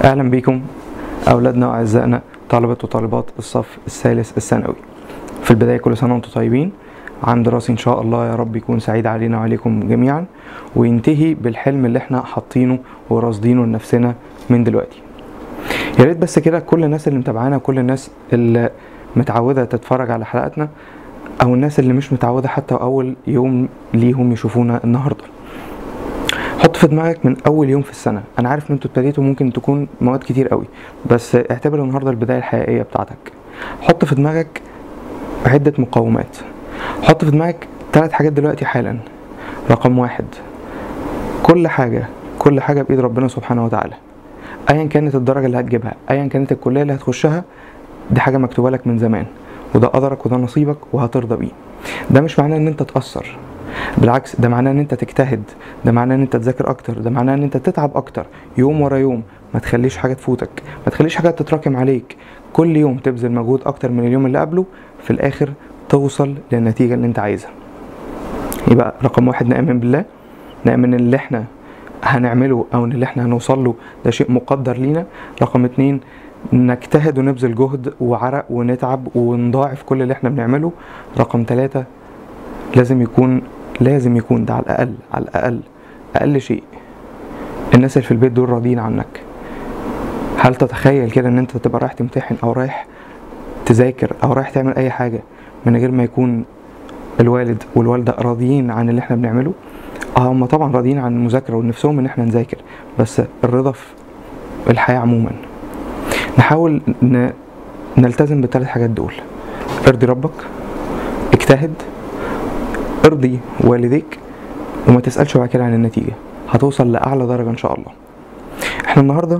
أهلا بكم أولادنا وأعزائنا طلبة وطالبات الصف الثالث الثانوي في البداية كل سنة وأنتم طيبين عام دراسي إن شاء الله يا رب يكون سعيد علينا وعليكم جميعا وينتهي بالحلم اللي احنا حاطينه وراصدينه لنفسنا من دلوقتي يا ريت بس كده كل الناس اللي متابعانا كل الناس اللي متعودة تتفرج على حلقاتنا أو الناس اللي مش متعودة حتى أول يوم ليهم يشوفونا النهارده حط في دماغك من اول يوم في السنه انا عارف ان انتوا ابتديتوا ممكن تكون مواد كتير قوي بس اعتبر النهارده البدايه الحقيقيه بتاعتك حط في دماغك عده مقومات حط في دماغك ثلاث حاجات دلوقتي حالا رقم واحد كل حاجه كل حاجه بايد ربنا سبحانه وتعالى ايا كانت الدرجه اللي هتجيبها ايا كانت الكليه اللي هتخشها دي حاجه مكتوبه لك من زمان وده قدرك وده نصيبك وهترضى بيه ده مش معناه ان انت تاثر بالعكس ده معناه ان انت تجتهد ده معناه ان انت تذاكر اكتر ده معناه ان انت تتعب اكتر يوم ورا يوم ما تخليش حاجه تفوتك ما تخليش حاجه تتراكم عليك كل يوم تبذل مجهود اكتر من اليوم اللي قبله في الاخر توصل للنتيجه اللي انت عايزها يبقى رقم واحد نآمن بالله نآمن ان اللي احنا هنعمله او ان اللي احنا هنوصل له ده شيء مقدر لينا رقم اتنين نجتهد ونبذل جهد وعرق ونتعب ونضاعف كل اللي احنا بنعمله رقم ثلاثة لازم يكون لازم يكون ده على الأقل على الأقل أقل شيء الناس اللي في البيت دول راضيين عنك هل تتخيل كده ان انت تبقى رايح تمتحن او رايح تذاكر او رايح تعمل اي حاجة من غير ما يكون الوالد والوالدة راضيين عن اللي احنا بنعمله اه هم طبعا راضيين عن المذاكرة ونفسهم ان احنا نذاكر بس الرضا في الحياة عموما نحاول ن... نلتزم بالثلاث حاجات دول ارضي ربك اجتهد ارضي والديك وما تسألش بعد كده عن النتيجة هتوصل لأعلى درجة إن شاء الله احنا النهاردة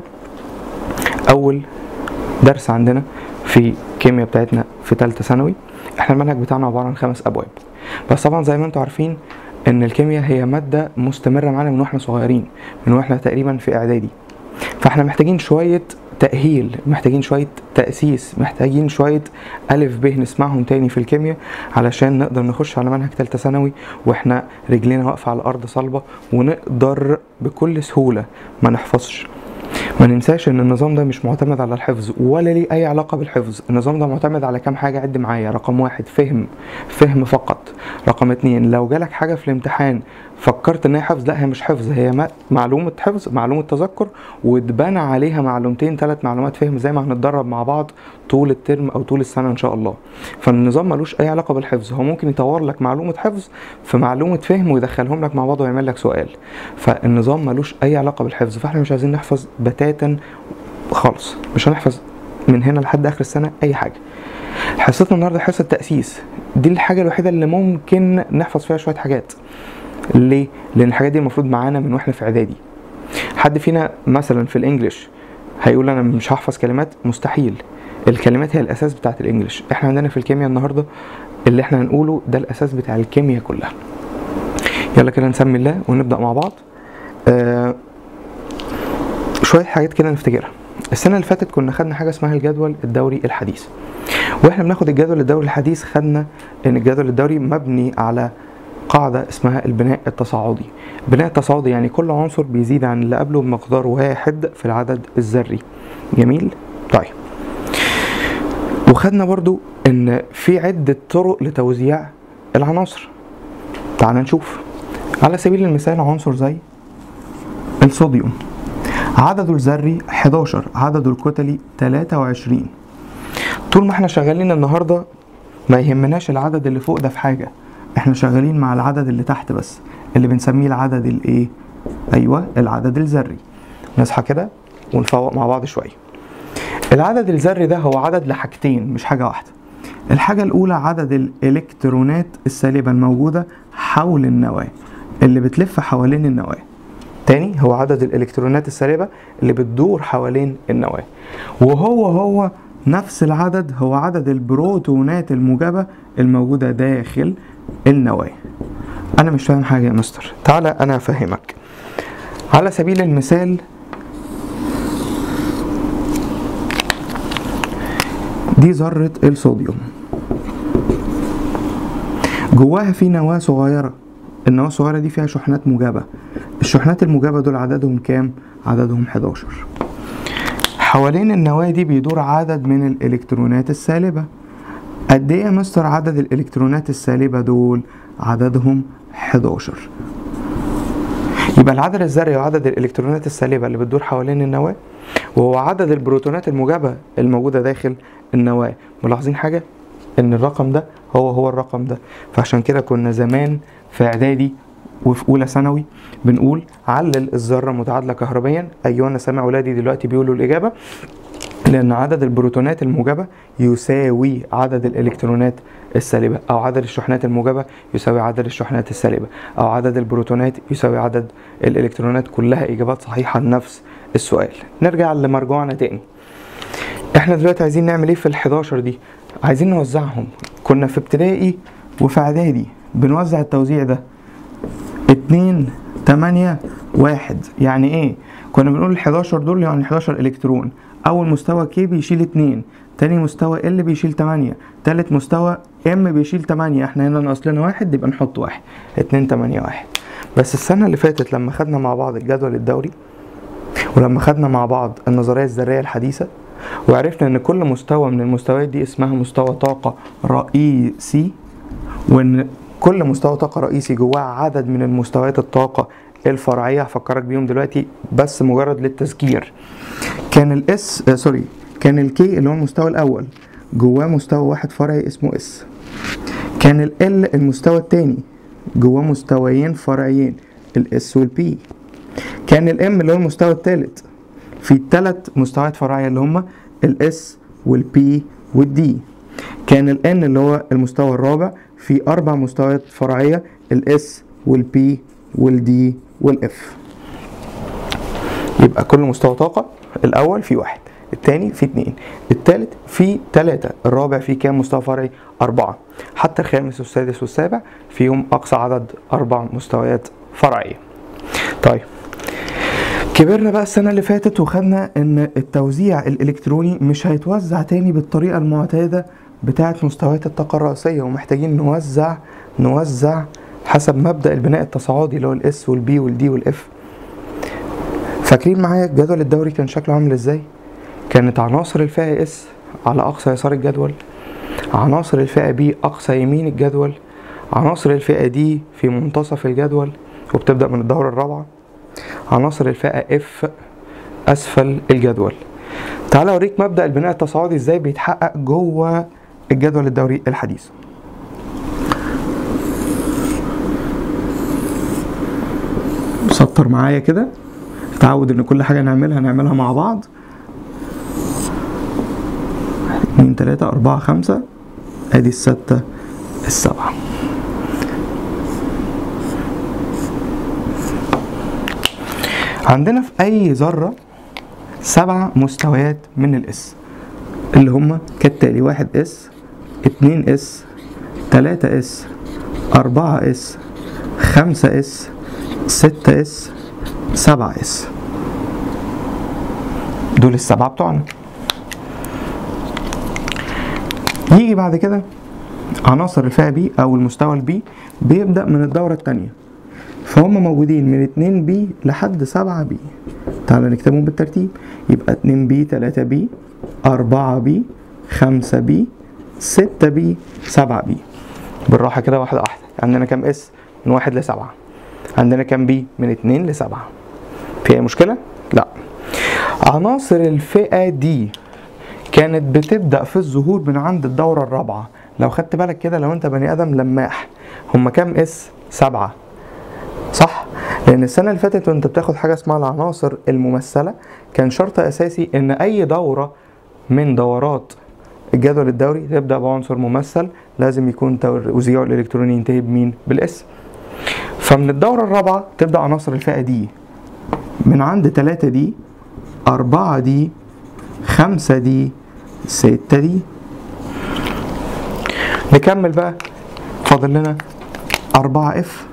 أول درس عندنا في الكيمياء بتاعتنا في تالتة ثانوي احنا المنهج بتاعنا عبارة عن خمس أبواب بس طبعا زي ما انتم عارفين ان الكيمياء هي مادة مستمرة معانا من واحنا صغيرين من واحنا تقريبا في اعدادي فاحنا محتاجين شوية تأهيل محتاجين شوية تأسيس محتاجين شوية ألف ب نسمعهم تاني في الكيمياء علشان نقدر نخش على منهج تالتة ثانوي واحنا رجلينا واقفة على الأرض صلبة ونقدر بكل سهولة ما نحفظش ما ننساش ان النظام ده مش معتمد على الحفظ ولا ليه اي علاقة بالحفظ النظام ده معتمد على كام حاجة عد معايا رقم واحد فهم فهم فقط رقم اتنين لو جالك حاجة في الامتحان فكرت ان هي حفظ لا هي مش حفظ هي معلومة حفظ معلومة تذكر واتبنى عليها معلومتين ثلاث معلومات فهم زي ما هنتدرب مع بعض طول الترم او طول السنة ان شاء الله فالنظام ملوش اي علاقة بالحفظ هو ممكن يطور لك معلومة حفظ في معلومة فهم ويدخلهم لك مع بعض ويعمل لك سؤال فالنظام ملوش اي علاقة بالحفظ فاحنا مش عايزين نحفظ بتاتا خالص مش هنحفظ من هنا لحد اخر السنة اي حاجة حصتنا النهارده حصة تأسيس دي الحاجة الوحيدة اللي ممكن نحفظ فيها شوية حاجات ليه؟ لأن الحاجات دي المفروض معانا من واحنا في إعدادي. حد فينا مثلا في الإنجليش هيقول أنا مش هحفظ كلمات مستحيل. الكلمات هي الأساس بتاعت الإنجليش، إحنا عندنا في الكيمياء النهاردة اللي إحنا هنقوله ده الأساس بتاع الكيمياء كلها. يلا كده نسمي الله ونبدأ مع بعض. آه شوية حاجات كده نفتكرها. السنة اللي فاتت كنا خدنا حاجة اسمها الجدول الدوري الحديث. واحنا بناخد الجدول الدوري الحديث خدنا ان الجدول الدوري مبني على قاعدة اسمها البناء التصاعدي البناء التصاعدي يعني كل عنصر بيزيد عن اللي قبله بمقدار واحد في العدد الذري جميل طيب وخدنا برضو ان في عدة طرق لتوزيع العناصر تعال نشوف على سبيل المثال عنصر زي الصوديوم عدده الذري 11 عدده الكتلي 23 طول ما احنا شغالين النهارده ما يهمناش العدد اللي فوق ده في حاجه احنا شغالين مع العدد اللي تحت بس اللي بنسميه العدد الايه ايوه العدد الذري نصحى كده ونفوق مع بعض شويه العدد الذري ده هو عدد لحاجتين مش حاجه واحده الحاجه الاولى عدد الالكترونات السالبه الموجوده حول النواه اللي بتلف حوالين النواه تاني هو عدد الالكترونات السالبه اللي بتدور حوالين النواه وهو هو نفس العدد هو عدد البروتونات الموجبه الموجوده داخل النواة أنا مش فاهم حاجة يا مستر تعالى أنا أفهمك على سبيل المثال دي ذرة الصوديوم جواها في نواة صغيرة النواة الصغيرة دي فيها شحنات موجبة الشحنات الموجبة دول عددهم كام؟ عددهم 11 حوالين النواة دي بيدور عدد من الإلكترونات السالبة قد إيه يا مستر عدد الإلكترونات السالبة دول عددهم 11 يبقى العدد الذري وعدد الإلكترونات السالبة اللي بتدور حوالين النواة وهو عدد البروتونات الموجبة الموجودة داخل النواة ملاحظين حاجة ان الرقم ده هو هو الرقم ده فعشان كده كنا زمان في اعدادي وفي اولى ثانوي بنقول علل الذره متعادله كهربيا ايوه انا سامع ولادي دلوقتي بيقولوا الاجابه لان عدد البروتونات الموجبه يساوي عدد الالكترونات السالبه او عدد الشحنات الموجبه يساوي عدد الشحنات السالبه او عدد البروتونات يساوي عدد الالكترونات كلها اجابات صحيحه لنفس السؤال نرجع لمرجوعنا تاني احنا دلوقتي عايزين نعمل ايه في ال11 دي عايزين نوزعهم كنا في ابتدائي وفي اعدادي بنوزع التوزيع ده اتنين تمانية واحد يعني ايه كنا بنقول ال 11 دول يعني 11 الكترون اول مستوى كي بيشيل اتنين تاني مستوى ال بيشيل تمانية تالت مستوى ام بيشيل تمانية احنا هنا ناقص لنا واحد يبقى نحط واحد اتنين تمانية واحد بس السنة اللي فاتت لما خدنا مع بعض الجدول الدوري ولما خدنا مع بعض النظرية الذرية الحديثة وعرفنا ان كل مستوى من المستويات دي اسمها مستوى طاقة رئيسي وان كل مستوى طاقة رئيسي جواه عدد من المستويات الطاقة الفرعية هفكرك بيهم دلوقتي بس مجرد للتذكير كان الاس آه سوري كان الكي اللي هو المستوى الاول جواه مستوى واحد فرعي اسمه اس كان ال المستوى الثاني جواه مستويين فرعيين الاس والبي كان الام اللي هو المستوى الثالث في ثلاث مستويات فرعيه اللي هم الاس والبي والدي كان الان اللي هو المستوى الرابع في اربع مستويات فرعيه الاس والبي والدي والاف يبقى كل مستوى طاقه الاول في واحد الثاني في اتنين الثالث في ثلاثة الرابع في كام مستوى فرعي أربعة حتى الخامس والسادس والسابع فيهم أقصى عدد أربع مستويات فرعية طيب كبرنا بقى السنة اللي فاتت وخدنا ان التوزيع الالكتروني مش هيتوزع تاني بالطريقة المعتادة بتاعة مستويات الطاقة الرئيسية ومحتاجين نوزع نوزع حسب مبدأ البناء التصاعدي اللي هو الاس والبي والدي والاف فاكرين معايا الجدول الدوري كان شكله عامل ازاي؟ كانت عناصر الفئة اس على أقصى يسار الجدول عناصر الفئة بي أقصى يمين الجدول عناصر الفئة دي في منتصف الجدول وبتبدأ من الدورة الرابعة عناصر الفئة F أسفل الجدول تعال أوريك مبدأ البناء التصاعدي إزاي بيتحقق جوه الجدول الدوري الحديث سطر معايا كده اتعود ان كل حاجة نعملها نعملها مع بعض اتنين تلاتة أربعة خمسة ادي الستة السبعة عندنا في أي ذرة سبع مستويات من الاس اللي هما كالتالي واحد اس اتنين اس تلاتة اس أربعة اس خمسة اس ستة اس سبعة اس دول السبعة بتوعنا يجي بعد كده عناصر الفئة بي أو المستوى البي بيبدأ من الدورة التانية فهم موجودين من 2 بي لحد 7 بي تعالى نكتبهم بالترتيب يبقى 2 بي 3 بي 4 بي 5 بي 6 بي 7 بي بالراحة كده واحدة واحدة عندنا كام اس من واحد لسبعة عندنا كام بي من اتنين لسبعة في أي مشكلة؟ لا عناصر الفئة دي كانت بتبدأ في الظهور من عند الدورة الرابعة لو خدت بالك كده لو انت بني ادم لماح هما كام اس؟ سبعة صح؟ لأن السنة اللي فاتت وأنت بتاخد حاجة اسمها العناصر الممثلة كان شرط أساسي إن أي دورة من دورات الجدول الدوري تبدأ بعنصر ممثل لازم يكون توزيعه الإلكتروني ينتهي بمين؟ بالاسم. فمن الدورة الرابعة تبدأ عناصر الفئة دي من عند تلاتة دي أربعة دي خمسة دي ستة دي نكمل بقى فاضل لنا أربعة اف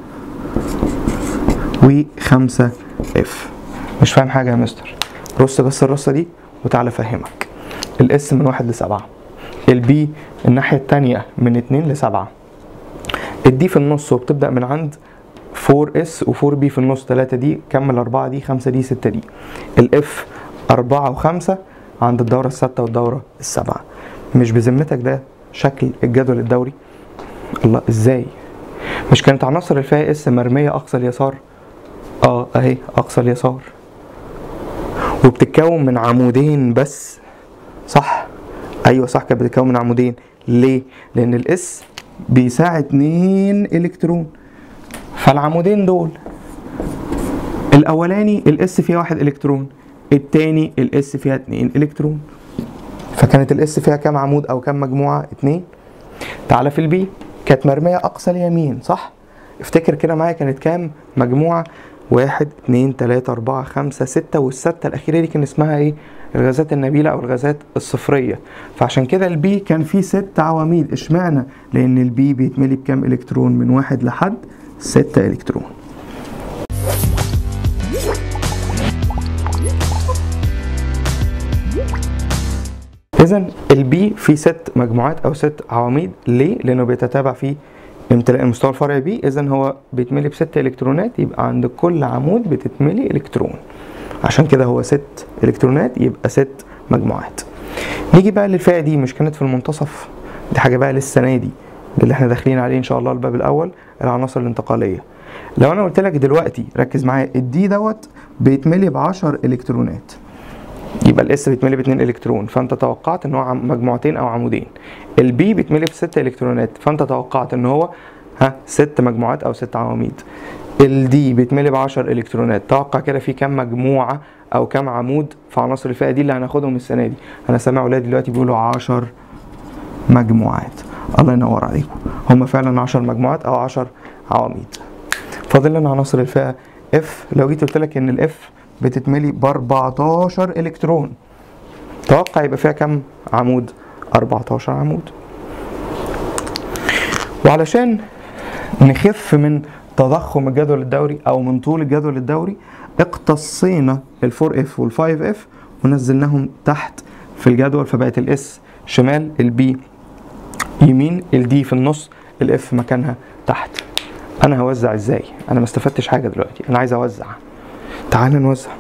وخمسة اف مش فاهم حاجة يا مستر رص بس الرصة دي وتعالى افهمك الاس من واحد لسبعة البي الناحية التانية من اتنين لسبعة الدي في النص وبتبدأ من عند 4 اس و 4 بي في النص 3 دي كمل 4 دي 5 دي 6 دي الاف 4 و5 عند الدورة الستة والدورة السابعة مش بذمتك ده شكل الجدول الدوري الله ازاي مش كانت عناصر الفئة اس مرمية اقصى اليسار اه اهي اقصى اليسار وبتتكون من عمودين بس صح ايوه صح كانت بتتكون من عمودين ليه لان الاس بيساعد اتنين الكترون فالعمودين دول الاولاني الاس فيها واحد الكترون التاني الاس فيها اتنين الكترون فكانت الاس فيها كام عمود او كام مجموعه اتنين تعالى في البي كانت مرميه اقصى اليمين صح افتكر كده معايا كانت كام مجموعه واحد اتنين تلاتة أربعة خمسة ستة والستة الأخيرة دي كان اسمها إيه؟ الغازات النبيلة أو الغازات الصفرية فعشان كده البي كان فيه ست عواميد اشمعنى؟ لأن البي بيتملي بكام إلكترون من واحد لحد ستة إلكترون اذا البي في ست مجموعات او ست عواميد ليه لانه بيتتابع في امتلاء المستوى الفرعي بي اذا هو بيتملي بست الكترونات يبقى عند كل عمود بتتملي الكترون عشان كده هو ست الكترونات يبقى ست مجموعات نيجي بقى للفئه دي مش كانت في المنتصف دي حاجه بقى للسنه دي اللي احنا داخلين عليه ان شاء الله الباب الاول العناصر الانتقاليه لو انا قلت لك دلوقتي ركز معايا الدي دوت بيتملي ب 10 الكترونات يبقى الاس بيتملي ب 2 الكترون فانت توقعت ان هو عم- مجموعتين او عمودين البي بيتملي ب 6 الكترونات فانت توقعت ان هو ها ست مجموعات او ست عواميد الدي بيتملي ب 10 الكترونات توقع كده في كام مجموعه او كام عمود في عناصر الفئه دي اللي هناخدهم السنه دي انا سامع اولادي دلوقتي بيقولوا 10 مجموعات الله ينور عليكم هم فعلا 10 مجموعات او 10 عواميد فاضل لنا عناصر الفئه اف لو جيت قلت لك ان الاف بتتملي ب 14 الكترون توقع يبقى فيها كام عمود 14 عمود وعلشان نخف من تضخم الجدول الدوري او من طول الجدول الدوري اقتصينا ال 4 اف وال 5 اف ونزلناهم تحت في الجدول فبقت الاس شمال البي يمين الدي في النص الاف مكانها تحت انا هوزع ازاي انا ما استفدتش حاجه دلوقتي انا عايز اوزع تعال نوزع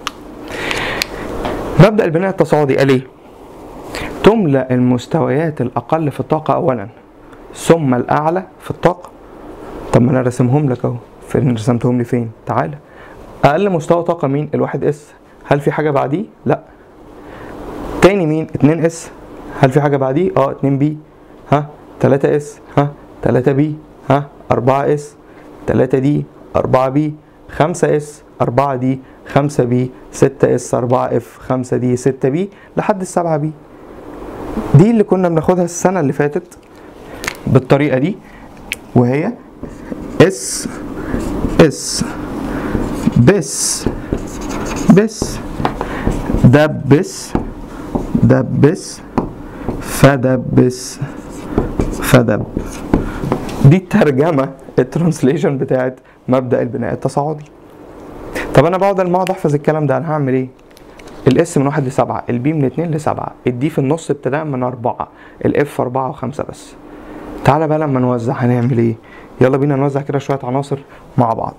مبدا البناء التصاعدي قال ايه تملا المستويات الاقل في الطاقه اولا ثم الاعلى في الطاقه طب ما انا رسمهم لك اهو فين رسمتهم لي فين تعالى اقل مستوى طاقه مين الواحد اس هل في حاجه بعديه لا تاني مين 2 اس هل في حاجه بعديه اه 2 بي ها 3 اس ها 3 بي ها 4 اس 3 دي 4 بي 5 اس 4 دي 5 بي 6 اس 4 اف 5 دي 6 بي لحد السبعة بي دي اللي كنا بناخدها السنة اللي فاتت بالطريقة دي وهي اس اس بس بس دبس دبس فدبس فدب دي الترجمة الترانسليشن بتاعت مبدأ البناء التصاعدي طب انا بقعد لما اقعد احفظ الكلام ده انا هعمل ايه الاس من واحد لسبعة البي من اتنين لسبعة الدي في النص ابتداء من أربعة الاف أربعة وخمسة بس تعالى بقى لما نوزع هنعمل ايه يلا بينا نوزع كده شوية عناصر مع بعض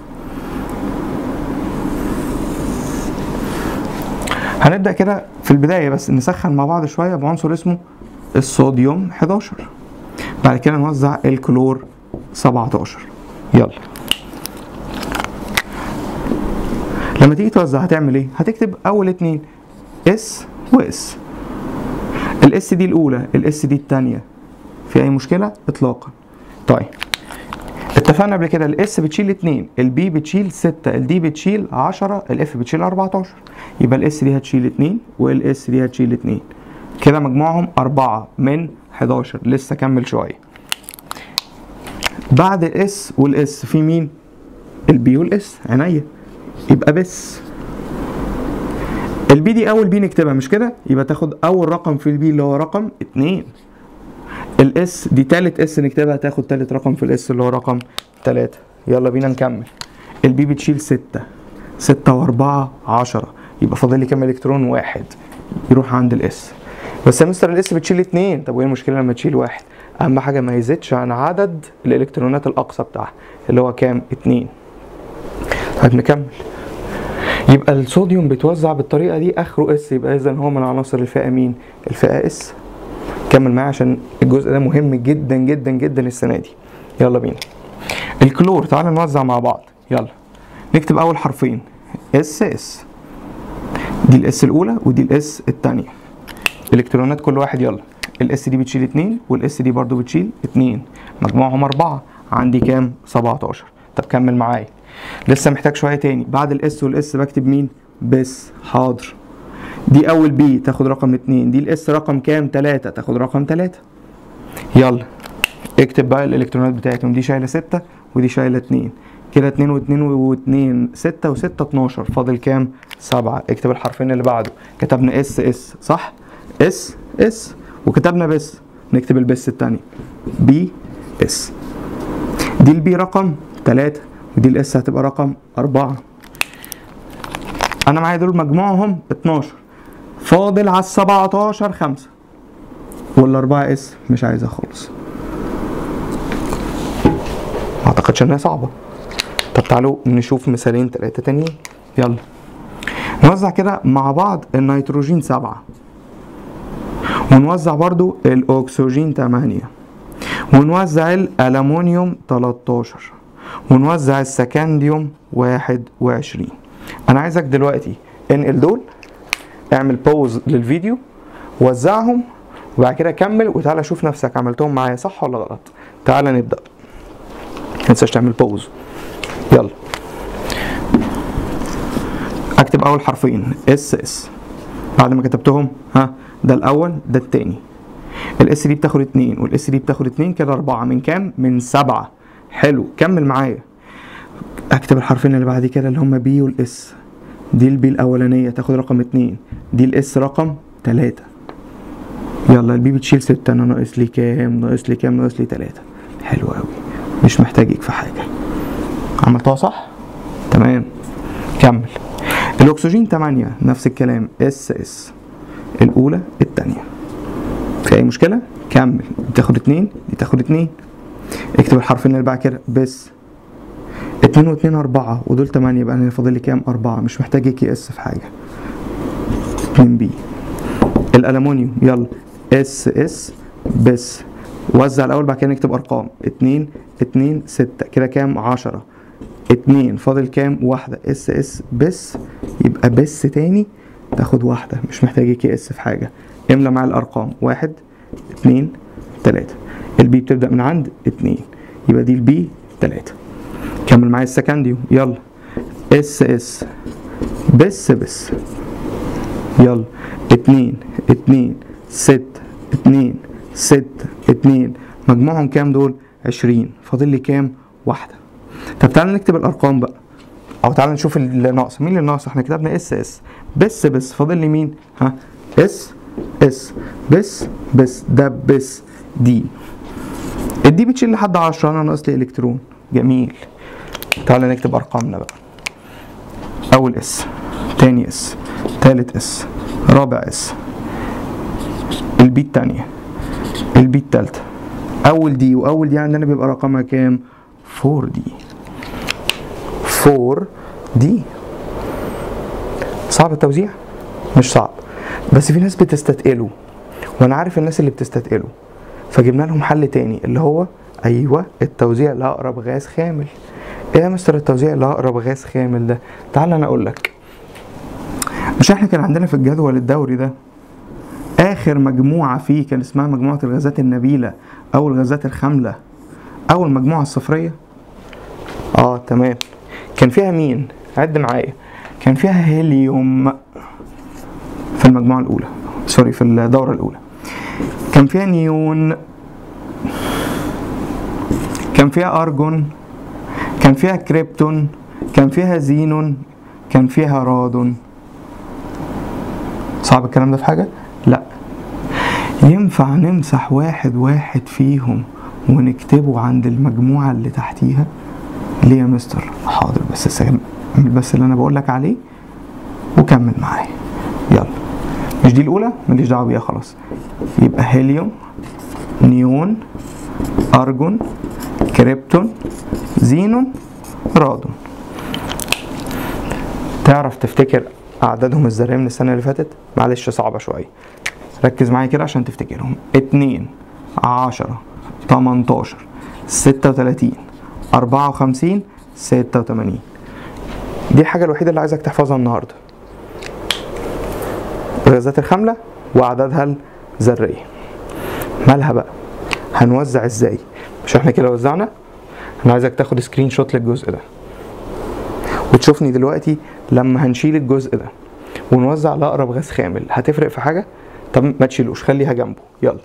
هنبدأ كده في البداية بس نسخن مع بعض شوية بعنصر اسمه الصوديوم 11 بعد كده نوزع الكلور 17 يلا لما تيجي توزع هتعمل ايه هتكتب اول اتنين اس واس الاس دي الاولى الاس دي التانية في اي مشكلة اطلاقا طيب اتفقنا قبل كده الاس بتشيل 2 البي بتشيل 6 الدي بتشيل 10 الاف بتشيل 14 يبقى الاس دي هتشيل 2 والاس دي هتشيل 2 كده مجموعهم 4 من 11 لسه كمل شويه بعد الاس والاس في مين البي والاس عينيا يبقى بس البي دي اول بي نكتبها مش كده يبقى تاخد اول رقم في البي اللي هو رقم 2 الاس دي تالت اس نكتبها تاخد تالت رقم في الاس اللي هو رقم 3 يلا بينا نكمل البي بتشيل 6 6 و4 10 يبقى فاضل لي كام الكترون واحد يروح عند الاس بس يا مستر الاس بتشيل 2 طب وايه المشكله لما تشيل واحد اهم حاجه ما يزيدش عن عدد الالكترونات الاقصى بتاعها اللي هو كام 2 طيب نكمل يبقى الصوديوم بيتوزع بالطريقه دي اخره اس يبقى اذا هو من عناصر الفئه مين الفئه اس كمل معايا عشان الجزء ده مهم جدا جدا جدا السنه دي يلا بينا الكلور تعالى نوزع مع بعض يلا نكتب اول حرفين اس اس دي الاس الاولى ودي الاس الثانيه الالكترونات كل واحد يلا الاس دي بتشيل اتنين والاس دي برضو بتشيل اتنين مجموعهم اربعة عندي كام 17 طب كمل معايا لسه محتاج شويه تاني بعد الاس والاس بكتب مين بس حاضر دي اول بي تاخد رقم اتنين دي الاس رقم كام تلاتة تاخد رقم تلاتة يلا اكتب بقى الالكترونات بتاعتهم دي شايله ستة ودي شايله اتنين كده اتنين واتنين واتنين ستة وستة اتناشر فاضل كام سبعة اكتب الحرفين اللي بعده كتبنا اس اس صح اس اس وكتبنا بس نكتب البس التاني بي اس دي البي رقم تلاتة ودي الاس هتبقى رقم أربعة أنا معايا دول مجموعهم 12 فاضل على ال 17 خمسة والأربعة اس مش عايزها خالص ما أعتقدش إنها صعبة طب تعالوا نشوف مثالين تلاتة تانيين يلا نوزع كده مع بعض النيتروجين سبعة ونوزع برضو الأكسجين تمانية ونوزع الألمونيوم 13 ونوزع السكنديوم واحد وعشرين أنا عايزك دلوقتي انقل دول اعمل بوز للفيديو وزعهم وبعد كده كمل وتعالى شوف نفسك عملتهم معايا صح ولا غلط تعالى نبدأ متنساش تعمل بوز يلا اكتب اول حرفين اس اس بعد ما كتبتهم ها ده الاول ده التاني الاس دي بتاخد اتنين والاس دي بتاخد اتنين كده اربعة من كام من سبعة حلو كمل معايا اكتب الحرفين اللي بعد كده اللي هما بي والاس دي البي الاولانية تاخد رقم اتنين دي الاس رقم تلاتة يلا البي بتشيل ستة انا ناقص لي كام ناقص لي كام ناقص لي تلاتة حلو اوي مش محتاجك في حاجة عملتها صح تمام كمل الاكسجين 8 نفس الكلام اس اس الاولى الثانيه في اي مشكله كمل دي تاخد اتنين دي تاخد اتنين اكتب الحرفين اللي بعد كده بس اتنين واتنين اربعة ودول تمانية يبقى انا فاضل لي كام اربعة مش محتاج كي اس في حاجة اتنين بي الالومنيوم يلا اس اس بس وزع الاول بعد كده نكتب ارقام اتنين اتنين ستة كده كام عشرة اتنين فاضل كام واحدة اس اس بس يبقى بس تاني تاخد واحدة مش محتاج كي اس في حاجة املى مع الارقام واحد اتنين تلاتة البي بتبدأ من عند اتنين يبقى دي البي تلاتة كمل معايا السكنديوم يلا اس اس بس بس يلا اتنين اتنين ست اتنين ست اتنين مجموعهم كام دول عشرين فاضل لي كام واحدة طب تعالى نكتب الارقام بقى او تعالى نشوف اللي ناقص مين اللي ناقص احنا كتبنا اس اس بس بس فاضل لي مين ها اس اس بس بس ده بس دي الدي بتشيل لحد 10 انا ناقص لي الكترون جميل تعالى نكتب ارقامنا بقى اول اس تاني اس تالت اس رابع اس البي التانية البي التالتة اول دي واول دي عندنا بيبقى رقمها كام 4 دي 4 دي صعب التوزيع مش صعب بس في ناس بتستتقله وانا عارف الناس اللي بتستتقله فجبنا لهم حل تاني اللي هو ايوه التوزيع لاقرب غاز خامل ايه يا مستر التوزيع لاقرب غاز خامل ده تعال انا اقول لك مش احنا كان عندنا في الجدول الدوري ده اخر مجموعه فيه كان اسمها مجموعه الغازات النبيله او الغازات الخامله او المجموعه الصفريه اه تمام كان فيها مين عد معايا كان فيها هيليوم في المجموعه الاولى سوري في الدوره الاولى كان فيها نيون كان فيها ارجون كان فيها كريبتون كان فيها زينون كان فيها رادون صعب الكلام ده في حاجه لا ينفع نمسح واحد واحد فيهم ونكتبه عند المجموعه اللي تحتيها ليه يا مستر حاضر بس اعمل بس اللي انا بقول لك عليه وكمل معايا يلا مش دي الاولى ماليش دعوه بيها خلاص يبقى هيليوم نيون ارجون كريبتون زينون رادون تعرف تفتكر اعدادهم الذريه من السنه اللي فاتت معلش صعبه شويه ركز معايا كده عشان تفتكرهم 2 10 18 36 54 86 دي الحاجة الوحيدة اللي عايزك تحفظها النهاردة الغازات الخاملة وأعدادها الذرية مالها بقى هنوزع ازاي مش احنا كده وزعنا انا عايزك تاخد سكرين شوت للجزء ده وتشوفني دلوقتي لما هنشيل الجزء ده ونوزع لأقرب غاز خامل هتفرق في حاجة طب ما تشيلوش خليها جنبه يلا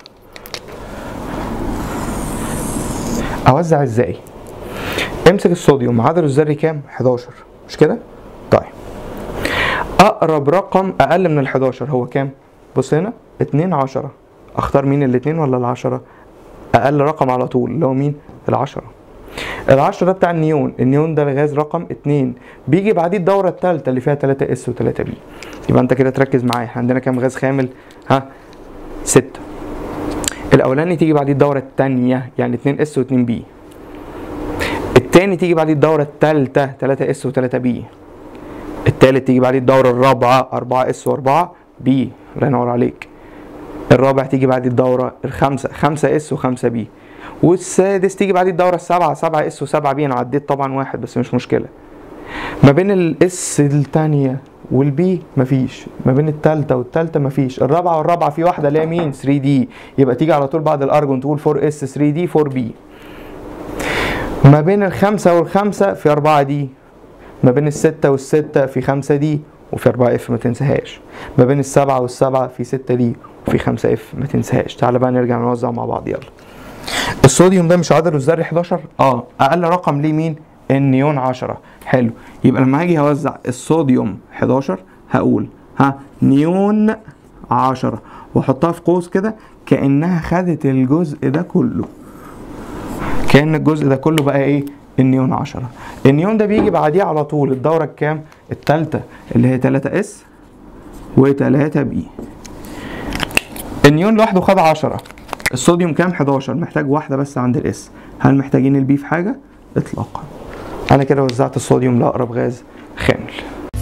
اوزع ازاي امسك الصوديوم عدده الذري كام 11 مش كده طيب اقرب رقم اقل من ال 11 هو كام بص هنا 2 10 اختار مين الاثنين ولا العشرة اقل رقم على طول اللي هو مين العشرة العشرة ده بتاع النيون النيون ده الغاز رقم اتنين بيجي بعديه الدورة التالتة اللي فيها 3 اس و 3 بي يبقى انت كده تركز معايا عندنا كام غاز خامل ها ستة الاولاني تيجي بعديه الدورة التانية يعني 2 اس و 2 بي التاني تيجي بعديه الدورة التالتة 3 اس و 3 بي التالت تيجي بعديه الدورة الرابعة 4 اس و 4 بي الله ينور عليك الرابع تيجي بعد الدورة الخامسة 5 اس و5 بي والسادس تيجي بعد الدورة السابعة 7 اس و7 بي انا عديت طبعا واحد بس مش مشكلة ما بين الاس التانية والبي مفيش ما بين التالتة والتالتة مفيش الرابعة والرابعة في واحدة اللي هي مين 3 دي يبقى تيجي على طول بعد الارجون تقول 4 اس 3 دي 4 بي ما بين الخمسة والخمسة في أربعة دي ما بين الستة والستة في خمسة دي وفي أربعة اف ما تنساهاش ما بين السبعة والسبعة في ستة دي وفي خمسة اف ما تنساهاش تعالى بقى نرجع نوزع مع بعض يلا الصوديوم ده مش عدده الذري 11 اه اقل رقم ليه مين النيون 10 حلو يبقى لما هاجي هوزع الصوديوم 11 هقول ها نيون 10 واحطها في قوس كده كانها خدت الجزء ده كله كان الجزء ده كله بقى ايه النيون 10 النيون ده بيجي بعديه على طول الدوره الكام الثالثه اللي هي 3 اس و3 بي النيون لوحده خد 10 الصوديوم كام 11 محتاج واحده بس عند الاس هل محتاجين البي في حاجه اطلاقا انا كده وزعت الصوديوم لاقرب غاز خامل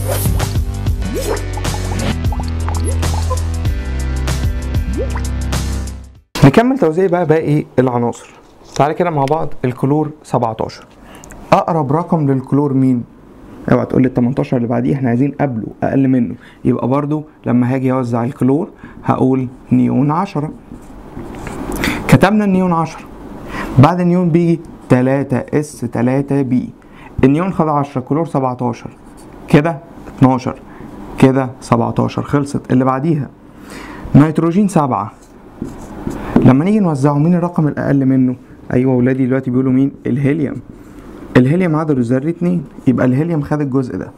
نكمل توزيع بقى باقي العناصر تعالى كده مع بعض الكلور 17 اقرب رقم للكلور مين اوعى تقول لي ال 18 اللي بعديه احنا عايزين قبله اقل منه يبقى برضو لما هاجي اوزع الكلور هقول نيون 10 كتبنا النيون 10 بعد النيون بيجي 3 اس 3 بي النيون خد 10 كلور 17 كده 12 كده 17 خلصت اللي بعديها نيتروجين 7 لما نيجي نوزعه مين الرقم الاقل منه ايوه ولادي دلوقتي بيقولوا مين الهيليوم الهيليوم عدده الذري 2 يبقى الهيليوم خد الجزء ده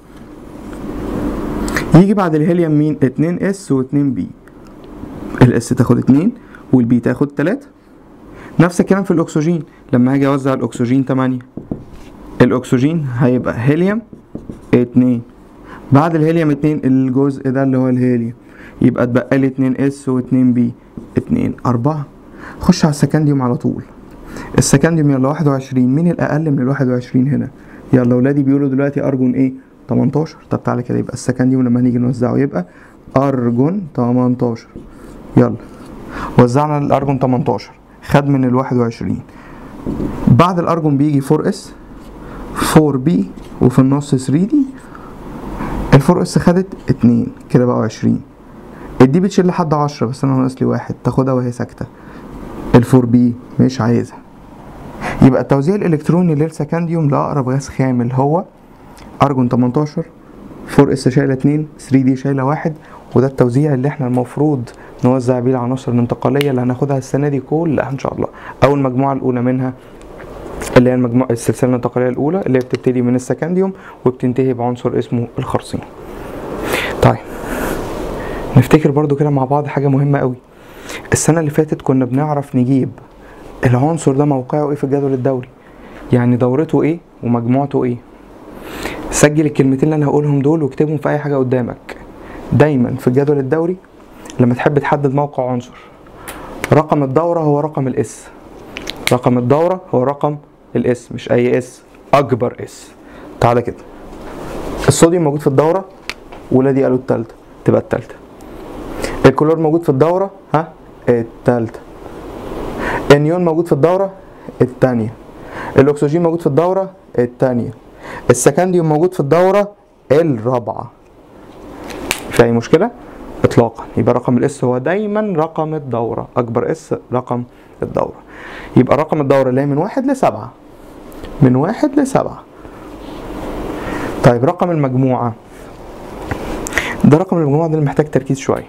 يجي بعد الهيليوم مين 2 اس و2 بي الاس تاخد 2 والبي تاخد 3 نفس الكلام في الاكسجين لما هاجي اوزع الاكسجين 8 الاكسجين هيبقى هيليوم 2 بعد الهيليوم 2 الجزء ده اللي هو الهيليوم يبقى اتبقى لي 2 اس و2 بي 2 4 خش على السكنديوم على طول السكنديوم يلا 21 مين الاقل من ال 21 هنا يلا ولادي بيقولوا دلوقتي ارجون ايه 18 طب تعالى كده يبقى السكنديوم لما نيجي نوزعه يبقى ارجون 18 يلا وزعنا الارجون 18 خد من ال 21 بعد الارجون بيجي 4 اس 4 بي وفي النص 3 دي ال 4 اس خدت 2 كده بقى 20 الدي بتشيل لحد 10 بس انا ناقص لي واحد تاخدها وهي ساكته ال 4 بي مش عايزها يبقى التوزيع الالكتروني للسكنديوم لاقرب غاز خامل هو ارجون 18 4 اس شايله 2 3 دي شايله 1 وده التوزيع اللي احنا المفروض نوزع بيه العناصر الانتقاليه اللي هناخدها السنه دي كلها ان شاء الله او المجموعه الاولى منها اللي هي المجموعة السلسله الانتقاليه الاولى اللي هي بتبتدي من السكنديوم وبتنتهي بعنصر اسمه الخرسين طيب نفتكر برضو كده مع بعض حاجه مهمه قوي السنه اللي فاتت كنا بنعرف نجيب العنصر ده موقعه ايه في الجدول الدوري يعني دورته ايه ومجموعته ايه سجل الكلمتين اللي انا هقولهم دول واكتبهم في اي حاجه قدامك دايما في الجدول الدوري لما تحب تحدد موقع عنصر رقم الدورة هو رقم الاس رقم الدورة هو رقم الاس مش اي اس اكبر اس تعالى كده الصوديوم موجود في الدوره ولادي قالوا التالتة تبقى التالتة الكلور موجود في الدورة ها التالتة النيون موجود في الدورة التانية الأكسجين موجود في الدورة التانية السكنديوم موجود في الدورة الرابعة في أي مشكلة؟ إطلاقا يبقى رقم الإس هو دايما رقم الدورة أكبر إس رقم الدورة يبقى رقم الدورة اللي هي من واحد لسبعة من واحد لسبعة طيب رقم المجموعة ده رقم المجموعة ده اللي محتاج تركيز شوية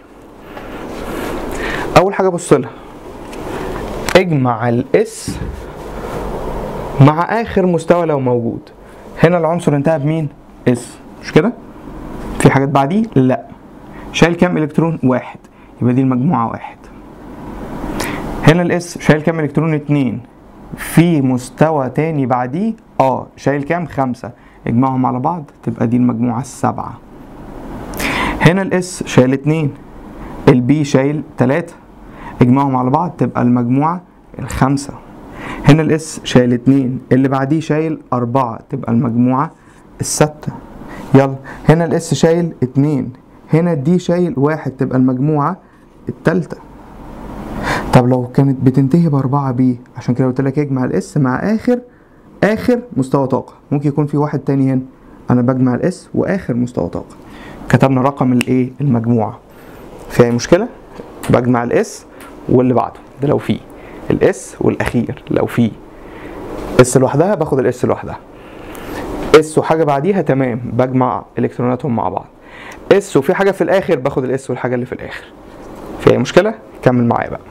أول حاجة بص لها اجمع الاس مع آخر مستوى لو موجود هنا العنصر انتهى بمين؟ اس مش كده؟ في حاجات بعديه؟ لا شايل كام إلكترون؟ واحد يبقى دي المجموعة واحد هنا الاس شايل كام إلكترون؟ اتنين في مستوى تاني بعديه اه شايل كام؟ خمسة اجمعهم على بعض تبقى دي المجموعة السبعة هنا الاس شايل اتنين البي شايل تلاتة اجمعهم على بعض تبقى المجموعة الخمسة هنا الاس شايل اتنين اللي بعديه شايل أربعة تبقى المجموعة الستة يلا هنا الاس شايل اتنين هنا الدي شايل واحد تبقى المجموعة التالتة طب لو كانت بتنتهي بأربعة بي عشان كده قلت لك اجمع الاس مع آخر آخر مستوى طاقة ممكن يكون في واحد تاني هنا أنا بجمع الاس وآخر مستوى طاقة كتبنا رقم الايه المجموعة في أي مشكلة بجمع الاس واللي بعده ده لو فيه الاس والاخير لو فيه اس لوحدها باخد الاس لوحدها اس وحاجه بعديها تمام بجمع الكتروناتهم مع بعض اس وفي حاجه في الاخر باخد الاس والحاجه اللي في الاخر في اي مشكله كمل معايا بقى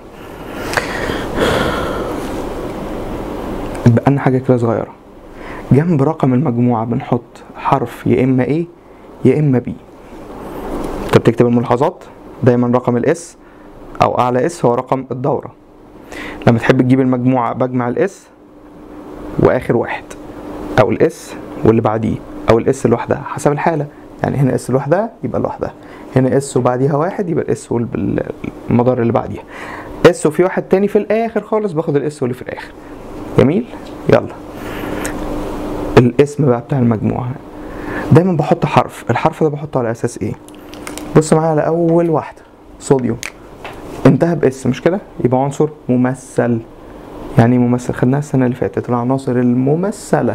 بقى لنا حاجه كده صغيره جنب رقم المجموعه بنحط حرف يا اما ايه يا اما بي انت بتكتب الملاحظات دايما رقم الاس او اعلى اس هو رقم الدوره لما تحب تجيب المجموعه بجمع الاس واخر واحد او الاس واللي بعديه او الاس لوحدها حسب الحاله يعني هنا اس لوحدها يبقى لوحدها هنا اس وبعديها واحد يبقى الاس والمدار اللي بعديها اس وفي واحد تاني في الاخر خالص باخد الاس واللي في الاخر جميل يلا الاسم بقى بتاع المجموعه دايما بحط حرف الحرف ده بحطه على اساس ايه بص معايا على اول واحده صوديوم انتهى باس مش كده يبقى عنصر ممثل يعني ايه ممثل خدناها السنه اللي فاتت العناصر الممثله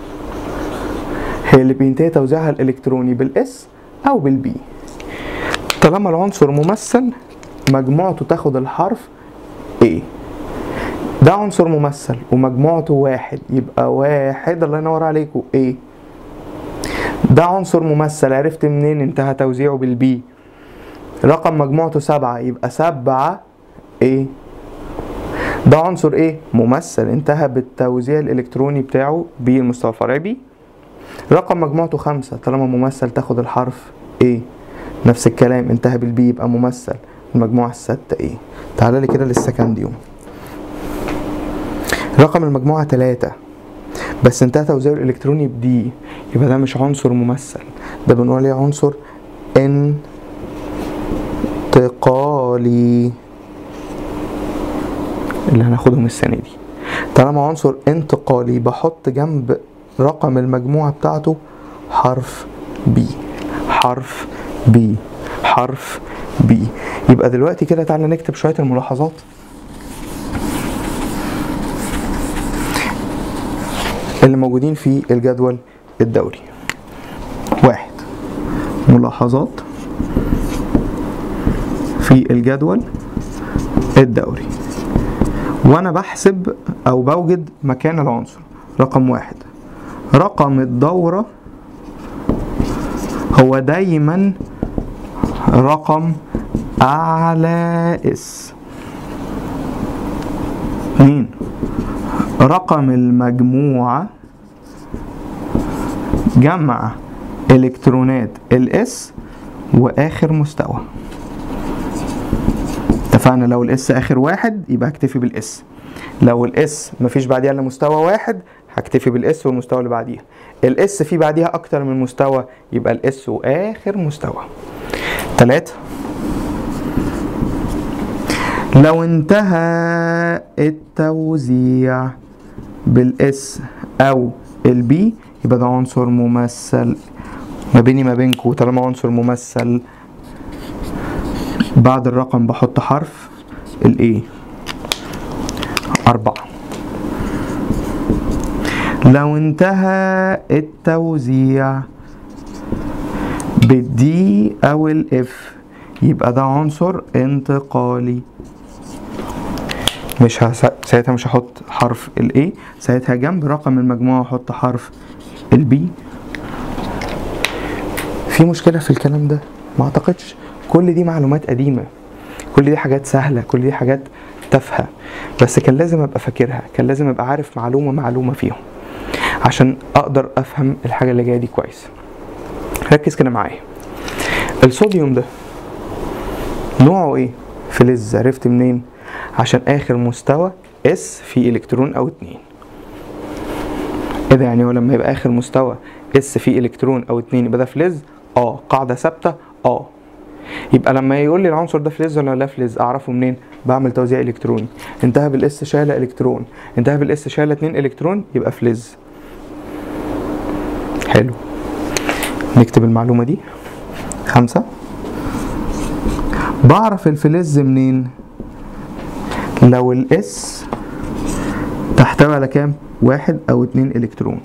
هي اللي بينتهي توزيعها الالكتروني بالاس او بالبي طالما العنصر ممثل مجموعته تاخد الحرف A ده عنصر ممثل ومجموعته واحد يبقى واحد الله ينور عليكم A ده عنصر ممثل عرفت منين انتهى توزيعه بالبي رقم مجموعته سبعة يبقى سبعة ايه ده عنصر ايه ممثل انتهى بالتوزيع الالكتروني بتاعه بالمستوى الفرعي بي رقم مجموعته خمسة طالما ممثل تاخد الحرف ايه نفس الكلام انتهى بالبي يبقى ممثل المجموعة الستة ايه تعالى لي كده للسكنديوم رقم المجموعة تلاتة بس انتهى توزيعه الالكتروني بدي يبقى ده مش عنصر ممثل ده بنقول عليه عنصر انتقالي اللي هناخدهم السنة دي طالما عنصر انتقالي بحط جنب رقم المجموعة بتاعته حرف بي حرف بي حرف بي يبقى دلوقتي كده تعالى نكتب شوية الملاحظات اللي موجودين في الجدول الدوري واحد ملاحظات في الجدول الدوري وانا بحسب او بوجد مكان العنصر رقم واحد رقم الدورة هو دايما رقم اعلى اس اتنين رقم المجموعة جمع الكترونات الاس واخر مستوى اتفقنا لو الاس اخر واحد يبقى هكتفي بالاس لو الاس مفيش بعديها الا مستوى واحد هكتفي بالاس والمستوى اللي بعديها الاس في بعديها اكتر من مستوى يبقى الاس واخر مستوى تلاتة لو انتهى التوزيع بالاس او البي يبقى ده عنصر ممثل ما بيني ما بينكو طالما عنصر ممثل بعد الرقم بحط حرف ال A أربعة لو انتهى التوزيع بالدي أو الإف يبقى ده عنصر انتقالي مش هس... ساعتها مش هحط حرف ال A ساعتها جنب رقم المجموعة هحط حرف ال B في مشكلة في الكلام ده ما اعتقدش كل دي معلومات قديمة كل دي حاجات سهلة كل دي حاجات تافهة بس كان لازم ابقى فاكرها كان لازم ابقى عارف معلومة معلومة فيهم عشان اقدر افهم الحاجة اللي جاية دي كويس ركز كده معايا الصوديوم ده نوعه ايه فلز عرفت منين عشان اخر مستوى اس في الكترون او اتنين ايه ده يعني هو لما يبقى اخر مستوى اس في الكترون او اتنين يبقى ده فلز اه قاعده ثابته اه يبقى لما يقول لي العنصر ده فلز ولا لا فلز اعرفه منين بعمل توزيع الكتروني انتهى بالاس شايله الكترون انتهى بالاس شايله اتنين الكترون يبقى فلز حلو نكتب المعلومه دي خمسة بعرف الفلز منين لو الاس تحتوي على كام واحد او اتنين الكترون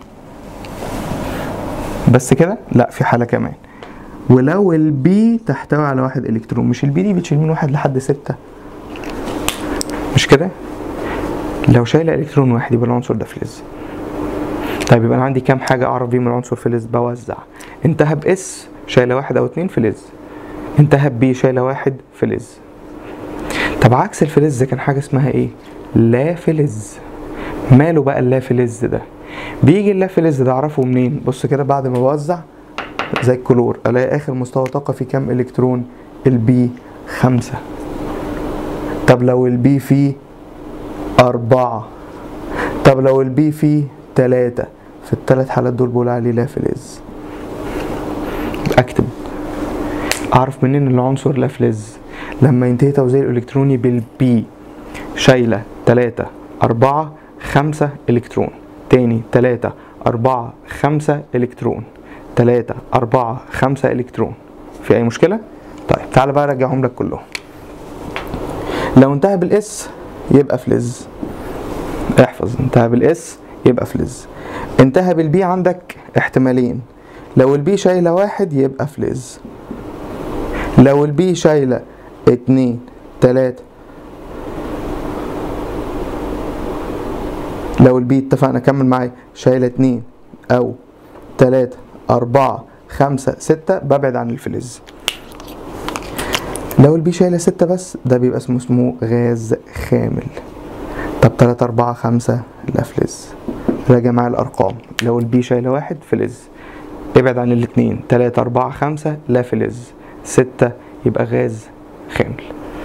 بس كده لا في حالة كمان ولو البي تحتوي على واحد الكترون مش البي دي بتشيل من واحد لحد ستة مش كده لو شايله الكترون واحد يبقى العنصر ده فلز طيب يبقى انا عندي كام حاجة اعرف بيهم العنصر فلز بوزع انتهى باس شايله واحد او اتنين فلز انتهى بي شايله واحد فلز طب عكس الفلز كان حاجة اسمها ايه لا فلز ماله بقى اللا فلز ده بيجي اللا فلز ده اعرفه منين بص كده بعد ما بوزع زي الكلور الاقي اخر مستوى طاقة فيه كام الكترون البي خمسة طب لو البي فيه أربعة طب لو البي فيه تلاتة في التلات حالات دول بقول عليه لا فلز اكتب اعرف منين العنصر لا فلز لما ينتهي توزيع الالكتروني بالبي شايلة تلاتة أربعة خمسة إلكترون تاني تلاتة أربعة خمسة إلكترون تلاتة أربعة خمسة إلكترون في أي مشكلة؟ طيب تعالى بقى أرجعهم لك كلهم لو انتهى بالاس يبقى فلز احفظ انتهى بالاس يبقى فلز انتهى بالبي عندك احتمالين لو البي شايلة واحد يبقى فلز لو البي شايلة اتنين تلاتة لو البي اتفقنا كمل معايا شايلة اتنين أو تلاتة أربعة خمسة ستة ببعد عن الفلز لو البي شايلة ستة بس ده بيبقى اسمه اسمه غاز خامل طب تلاتة أربعة خمسة لا فلز راجع معايا الأرقام لو البي شايلة واحد فلز ابعد عن الاتنين تلاتة أربعة خمسة لا فلز ستة يبقى غاز خامل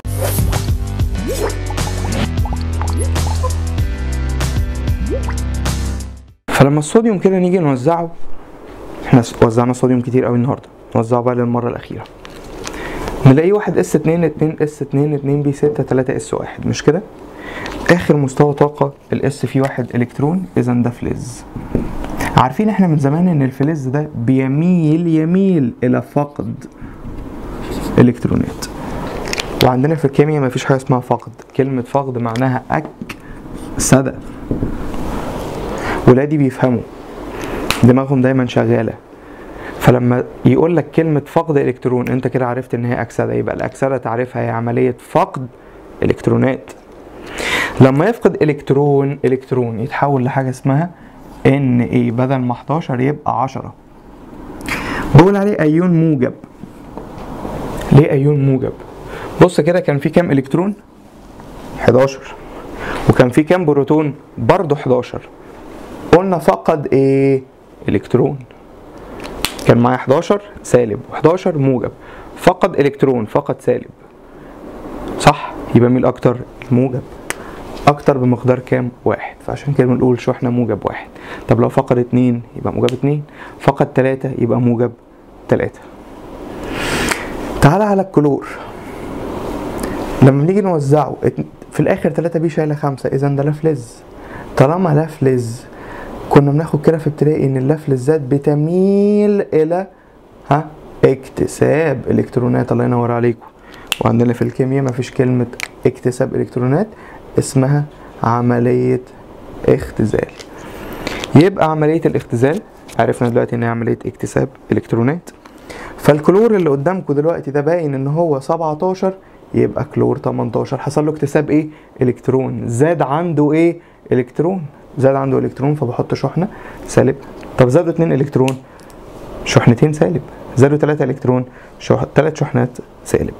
فلما الصوديوم كده نيجي نوزعه احنا وزعنا صوديوم كتير قوي النهارده نوزعه بقى للمره الاخيره نلاقيه واحد اس اتنين اتنين اس اتنين اتنين بي ستة تلاتة اس واحد مش كده اخر مستوى طاقة الاس فيه واحد الكترون اذا ده فلز عارفين احنا من زمان ان الفلز ده بيميل يميل الى فقد الكترونات وعندنا في الكيمياء مفيش حاجه اسمها فقد كلمه فقد معناها اكسده ولادي بيفهموا دماغهم دايما شغاله فلما يقول لك كلمة فقد إلكترون أنت كده عرفت إن هي أكسدة يبقى الأكسدة تعرفها هي عملية فقد إلكترونات لما يفقد إلكترون إلكترون يتحول لحاجة اسمها ان ايه بدل ما 11 يبقى 10 بقول عليه ايون موجب ليه ايون موجب بص كده كان في كام الكترون 11 وكان في كام بروتون برضه 11 قلنا فقد ايه الكترون كان معايا 11 سالب و11 موجب فقد الكترون فقد سالب صح يبقى مين اكتر الموجب اكتر بمقدار كام واحد فعشان كده بنقول شحنة موجب واحد طب لو فقد اتنين يبقى موجب اتنين فقد تلاتة يبقى موجب تلاتة تعالى على الكلور لما نيجي نوزعه في الاخر تلاتة بي شايلة خمسة اذا ده لافلز طالما لافلز كنا بناخد كده في ابتدائي ان اللافلزات بتميل الى ها اكتساب الكترونات الله ينور عليكم وعندنا في الكيمياء مفيش كلمة اكتساب الكترونات اسمها عملية اختزال يبقى عملية الاختزال عرفنا دلوقتي ان هي عملية اكتساب الكترونات فالكلور اللي قدامكم دلوقتي ده باين ان هو 17 يبقى كلور 18 حصل له اكتساب ايه الكترون زاد عنده ايه الكترون زاد عنده الكترون فبحط شحنه سالب طب زادوا 2 الكترون شحنتين سالب زادوا 3 الكترون شح... 3 شحنات سالب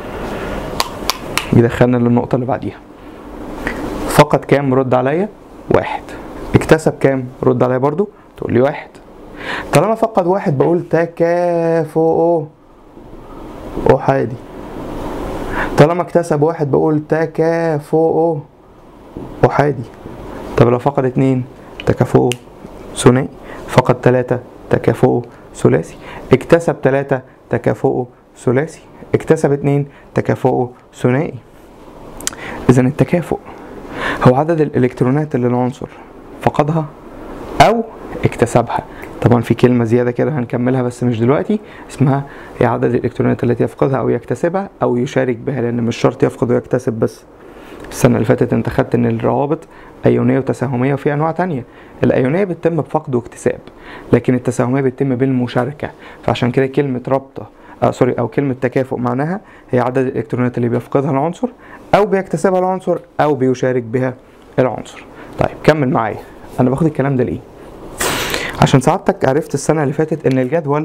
يدخلنا للنقطه اللي بعديها فقط كام رد عليا واحد اكتسب كام رد عليا برضو تقول لي واحد طالما فقد واحد بقول تكافؤ احادي طالما اكتسب واحد بقول تكافؤ احادي طب لو فقد اتنين تكافؤ ثنائي فقد تلاتة تكافؤ ثلاثي اكتسب تلاتة تكافؤ ثلاثي اكتسب اتنين تكافؤ ثنائي اذا التكافؤ هو عدد الالكترونات اللي العنصر فقدها او اكتسبها طبعا في كلمة زيادة كده هنكملها بس مش دلوقتي اسمها هي عدد الالكترونات التي يفقدها او يكتسبها او يشارك بها لان مش شرط يفقد ويكتسب بس السنة اللي فاتت انت خدت ان الروابط ايونية وتساهمية وفي انواع تانية الايونية بتتم بفقد واكتساب لكن التساهمية بتتم بالمشاركة فعشان كده كلمة رابطة آه سوري او كلمة تكافؤ معناها هي عدد الالكترونات اللي بيفقدها العنصر او بيكتسبها العنصر او بيشارك بها العنصر طيب كمل معايا انا باخد الكلام ده ليه عشان سعادتك عرفت السنة اللي فاتت ان الجدول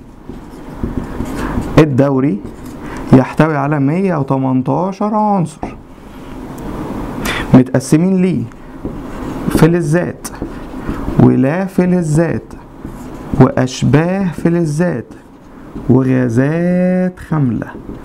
الدوري يحتوي على 118 عنصر متقسمين ليه فلزات ولا فلزات واشباه فلزات وغازات خامله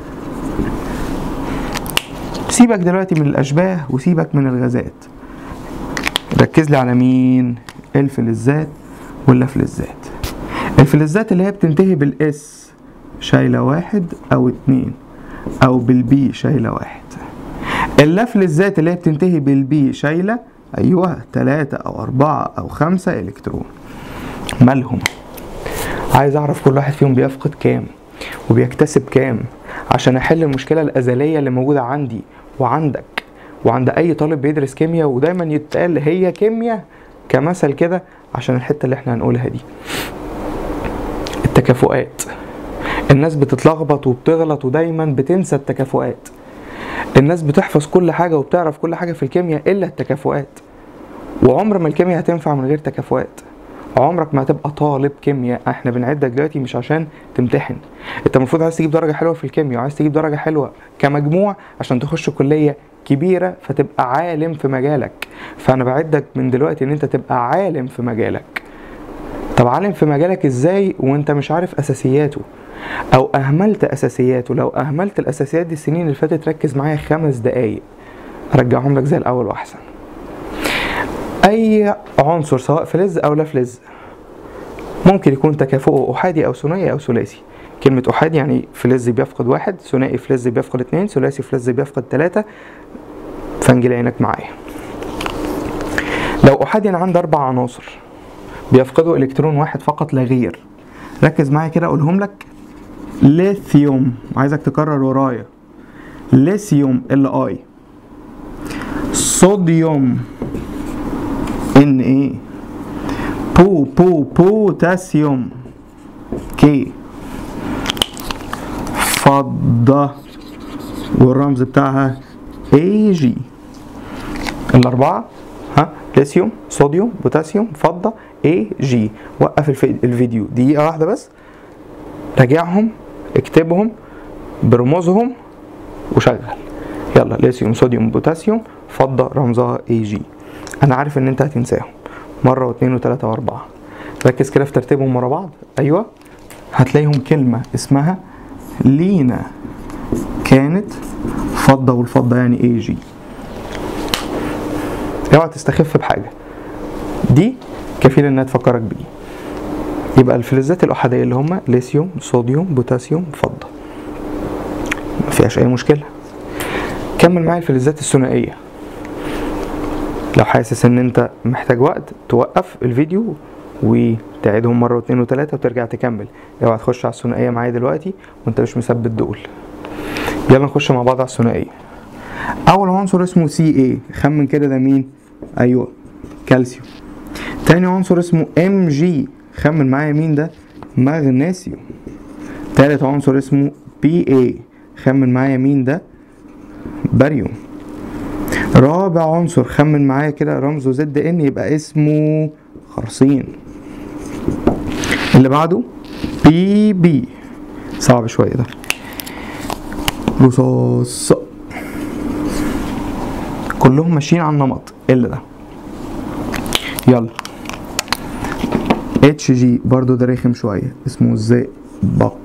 سيبك دلوقتي من الاشباه وسيبك من الغازات ركز لي على مين الفلزات واللافلزات الفلزات اللي هي بتنتهي بالاس شايله واحد او اتنين او بالبي شايله واحد اللافلزات اللي هي بتنتهي بالبي شايله ايوه تلاتة او اربعة او خمسة الكترون مالهم عايز اعرف كل واحد فيهم بيفقد كام وبيكتسب كام عشان احل المشكله الازليه اللي موجوده عندي وعندك وعند اي طالب بيدرس كيمياء ودايما يتقال هي كيمياء كمثل كده عشان الحته اللي احنا هنقولها دي التكافؤات الناس بتتلخبط وبتغلط ودايما بتنسى التكافؤات الناس بتحفظ كل حاجه وبتعرف كل حاجه في الكيمياء الا التكافؤات وعمر ما الكيمياء هتنفع من غير تكافؤات عمرك ما هتبقى طالب كيمياء احنا بنعدك دلوقتي مش عشان تمتحن انت المفروض عايز تجيب درجه حلوه في الكيمياء وعايز تجيب درجه حلوه كمجموع عشان تخش كليه كبيره فتبقى عالم في مجالك فانا بعدك من دلوقتي ان انت تبقى عالم في مجالك طب عالم في مجالك ازاي وانت مش عارف اساسياته او اهملت اساسياته لو اهملت الاساسيات دي السنين اللي فاتت ركز معايا خمس دقايق ارجعهم لك زي الاول واحسن اي عنصر سواء فلز او لا فلز ممكن يكون تكافؤه احادي او ثنائي او ثلاثي كلمة أحادي يعني فلز بيفقد واحد ثنائي فلز بيفقد اتنين ثلاثي فلز بيفقد تلاتة فانجل عينك معايا لو أحادي أنا عندي أربع عناصر بيفقدوا إلكترون واحد فقط لا غير ركز معايا كده أقولهم لك ليثيوم عايزك تكرر ورايا ليثيوم ال اي صوديوم ان ايه بو بو بوتاسيوم كي فضة والرمز بتاعها اي جي الأربعة ها ليثيوم صوديوم بوتاسيوم فضة اي جي وقف الفي- الفيديو دقيقة واحدة بس راجعهم اكتبهم برموزهم وشغل يلا ليثيوم صوديوم بوتاسيوم فضة رمزها اي جي انا عارف ان انت هتنساهم مرة واثنين وثلاثة واربعة ركز كده في ترتيبهم ورا بعض ايوه هتلاقيهم كلمة اسمها لينا كانت فضة والفضة يعني اي جي اوعى تستخف بحاجة دي كفيل انها تفكرك بيه يبقى الفلزات الأحادية اللي هما ليثيوم صوديوم بوتاسيوم فضة ما فيهاش أي مشكلة كمل معايا الفلزات الثنائية لو حاسس ان انت محتاج وقت توقف الفيديو وتعيدهم مره واثنين وثلاثه وترجع تكمل اوعى تخش على الثنائيه معايا دلوقتي وانت مش مثبت دول يلا نخش مع بعض على الثنائيه اول عنصر اسمه سي اي خمن كده ده مين ايوه كالسيوم تاني عنصر اسمه ام جي خمن معايا مين ده مغنيسيوم تالت عنصر اسمه بي اي خمن معايا مين ده باريوم رابع عنصر خمن معايا كده رمزه زد ان يبقى اسمه خرسين اللي بعده بي بي صعب شويه ده رصاص كلهم ماشيين على النمط الا ده يلا اتش جي برضو ده رخم شويه اسمه الزئبق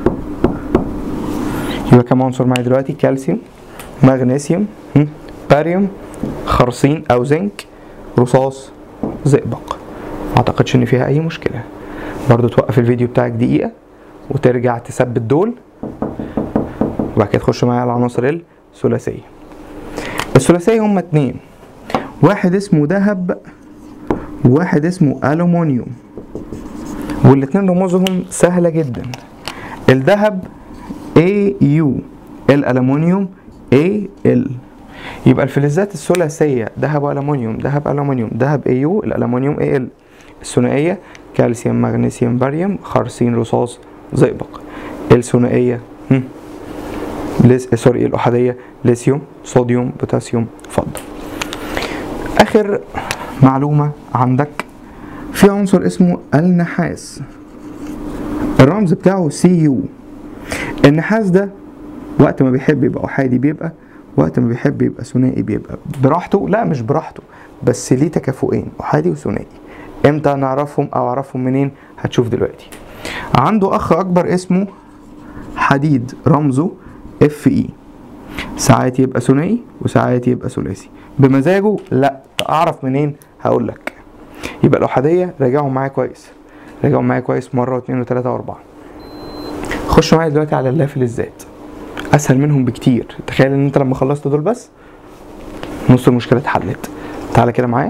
يبقى كام عنصر معايا دلوقتي كالسيوم مغنيسيوم هم، باريوم خرسين او زنك رصاص زئبق ما اعتقدش ان فيها اي مشكله برضو توقف الفيديو بتاعك دقيقه وترجع تثبت دول وبعد كده تخش معايا على العناصر الثلاثيه الثلاثيه هما اتنين واحد اسمه ذهب وواحد اسمه ألومنيوم والاتنين رموزهم سهلة جدا الذهب AU الألومنيوم AL يبقى الفلزات الثلاثية ذهب وألومنيوم ذهب ألومنيوم ذهب AU الألومنيوم AL الثنائية كالسيوم مغنيسيوم باريوم خرسين رصاص زئبق الثنائية هم، ليس سوري الأحادية ليثيوم صوديوم بوتاسيوم فضة آخر معلومة عندك في عنصر اسمه النحاس الرمز بتاعه سي يو النحاس ده وقت ما بيحب يبقى أحادي بيبقى وقت ما بيحب يبقى ثنائي بيبقى براحته لا مش براحته بس ليه تكافؤين أحادي وثنائي امتى نعرفهم او اعرفهم منين هتشوف دلوقتي عنده اخ اكبر اسمه حديد رمزه اف اي ساعات يبقى ثنائي وساعات يبقى ثلاثي بمزاجه لا اعرف منين هقول لك يبقى الاحاديه راجعهم معايا كويس راجعهم معايا كويس مره واثنين وثلاثه واربعه خش معايا دلوقتي على اللافل الذات اسهل منهم بكتير تخيل ان انت لما خلصت دول بس نص المشكله اتحلت تعالى كده معايا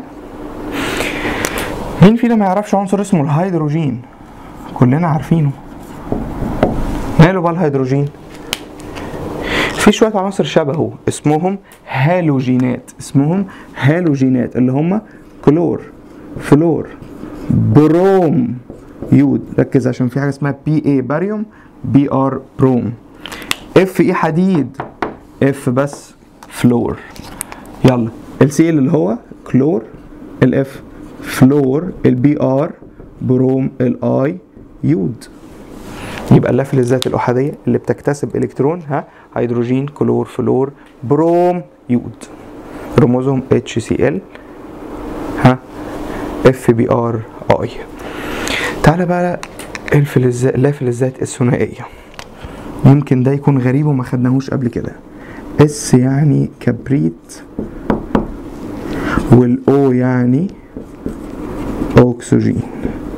مين فينا ما يعرفش عنصر اسمه الهيدروجين كلنا عارفينه ماله بقى الهيدروجين في شويه عناصر شبهه اسمهم هالوجينات اسمهم هالوجينات اللي هم كلور فلور بروم يود ركز عشان في حاجه اسمها بي اي باريوم بي ار بروم اف اي حديد اف بس فلور يلا السي اللي هو كلور الاف فلور البي ار بروم الاي يود يبقى اللافلزات الاحاديه اللي بتكتسب الكترون ها هيدروجين كلور فلور بروم يود رموزهم اتش سي ال ها اف بي ار اي تعالى بقى الفلزات اللافلزات الثنائيه يمكن ده يكون غريب وما خدناهوش قبل كده اس يعني كبريت والاو يعني اكسجين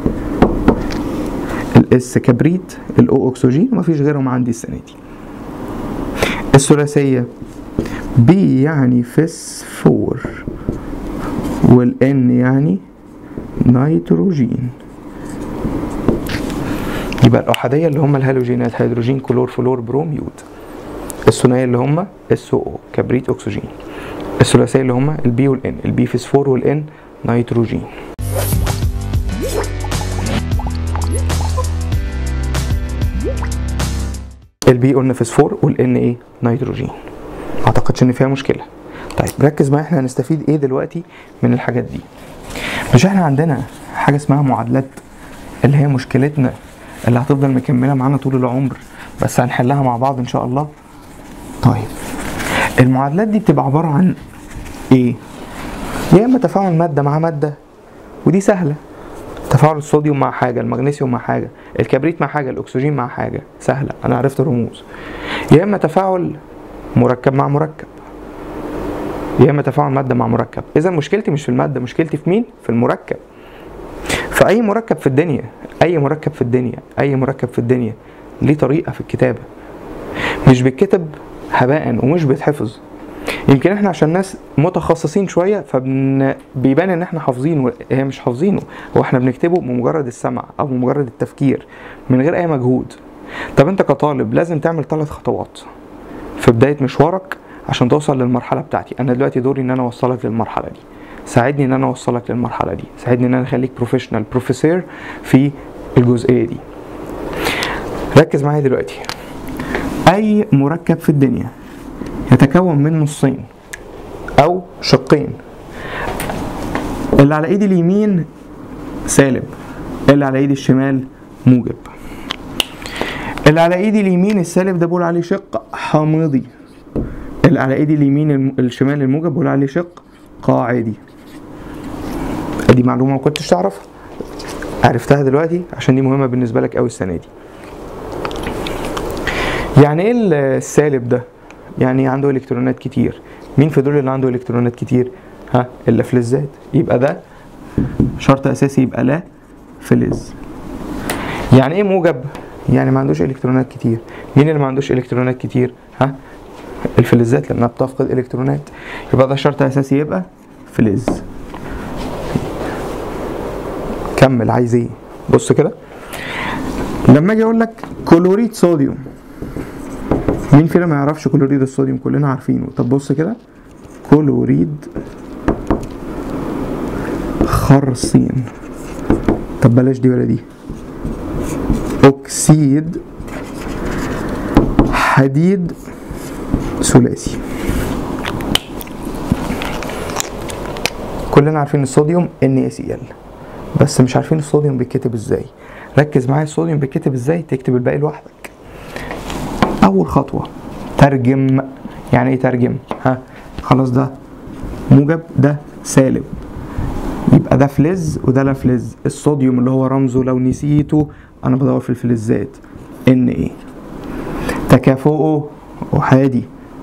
الاس كبريت الاو اكسجين ومفيش غيرهم عندي السنه دي الثلاثيه بي يعني فسفور والان يعني نيتروجين يبقى الاحاديه اللي هم الهالوجينات هيدروجين كلور فلور بروم يود الثنائيه اللي هم اس او كبريت اكسجين الثلاثيه اللي هم البي والان البي فسفور والان نيتروجين البي قلنا فسفور والان ايه نيتروجين ما اعتقدش ان فيها مشكله طيب ركز معايا احنا هنستفيد ايه دلوقتي من الحاجات دي مش احنا عندنا حاجه اسمها معادلات اللي هي مشكلتنا اللي هتفضل مكمله معانا طول العمر بس هنحلها مع بعض ان شاء الله طيب المعادلات دي بتبقى عباره عن ايه يا اما تفاعل ماده مع ماده ودي سهله تفاعل الصوديوم مع حاجه المغنيسيوم مع حاجه الكبريت مع حاجه الاكسجين مع حاجه سهله انا عرفت الرموز يا اما تفاعل مركب مع مركب يا اما تفاعل ماده مع مركب اذا مشكلتي مش في الماده مشكلتي في مين في المركب فاي مركب في الدنيا اي مركب في الدنيا اي مركب في الدنيا ليه طريقه في الكتابه مش بيتكتب هباء ومش بيتحفظ يمكن احنا عشان ناس متخصصين شويه فبيبان ان احنا حافظينه هي مش حافظينه هو احنا بنكتبه بمجرد السمع او بمجرد التفكير من غير اي مجهود طب انت كطالب لازم تعمل ثلاث خطوات في بدايه مشوارك عشان توصل للمرحله بتاعتي انا دلوقتي دوري ان انا اوصلك للمرحله دي ساعدني ان انا اوصلك للمرحله دي ساعدني ان انا اخليك بروفيشنال بروفيسور في الجزئيه دي ركز معايا دلوقتي اي مركب في الدنيا يتكون من نصين او شقين اللي على ايدي اليمين سالب اللي على ايدي الشمال موجب اللي على ايدي اليمين السالب ده بقول عليه شق حامضي اللي على ايدي اليمين الم- الشمال الموجب بقول عليه شق قاعدي دي معلومه ما كنتش تعرفها عرفتها دلوقتي عشان دي مهمه بالنسبه لك قوي السنه دي يعني ايه السالب ده يعني عنده الكترونات كتير مين في دول اللي عنده الكترونات كتير ها اللافلزات يبقى ده شرط اساسي يبقى لا فلز يعني ايه موجب يعني ما عندوش الكترونات كتير مين اللي ما عندوش الكترونات كتير ها الفلزات لانها بتفقد الكترونات يبقى ده شرط اساسي يبقى فلز كمل عايز ايه بص كده لما اجي اقول لك كلوريد صوديوم مين فينا ما يعرفش كلوريد الصوديوم كلنا عارفينه طب بص كده كلوريد خرصين طب بلاش دي ولا دي اكسيد حديد ثلاثي كلنا عارفين الصوديوم NaCl بس مش عارفين الصوديوم بيتكتب ازاي ركز معايا الصوديوم بيتكتب ازاي تكتب الباقي لوحدك اول خطوه ترجم يعني ايه ترجم ها خلاص ده موجب ده سالب يبقى ده فلز وده لا فلز الصوديوم اللي هو رمزه لو نسيته انا بدور في الفلزات ان ايه تكافؤه احادي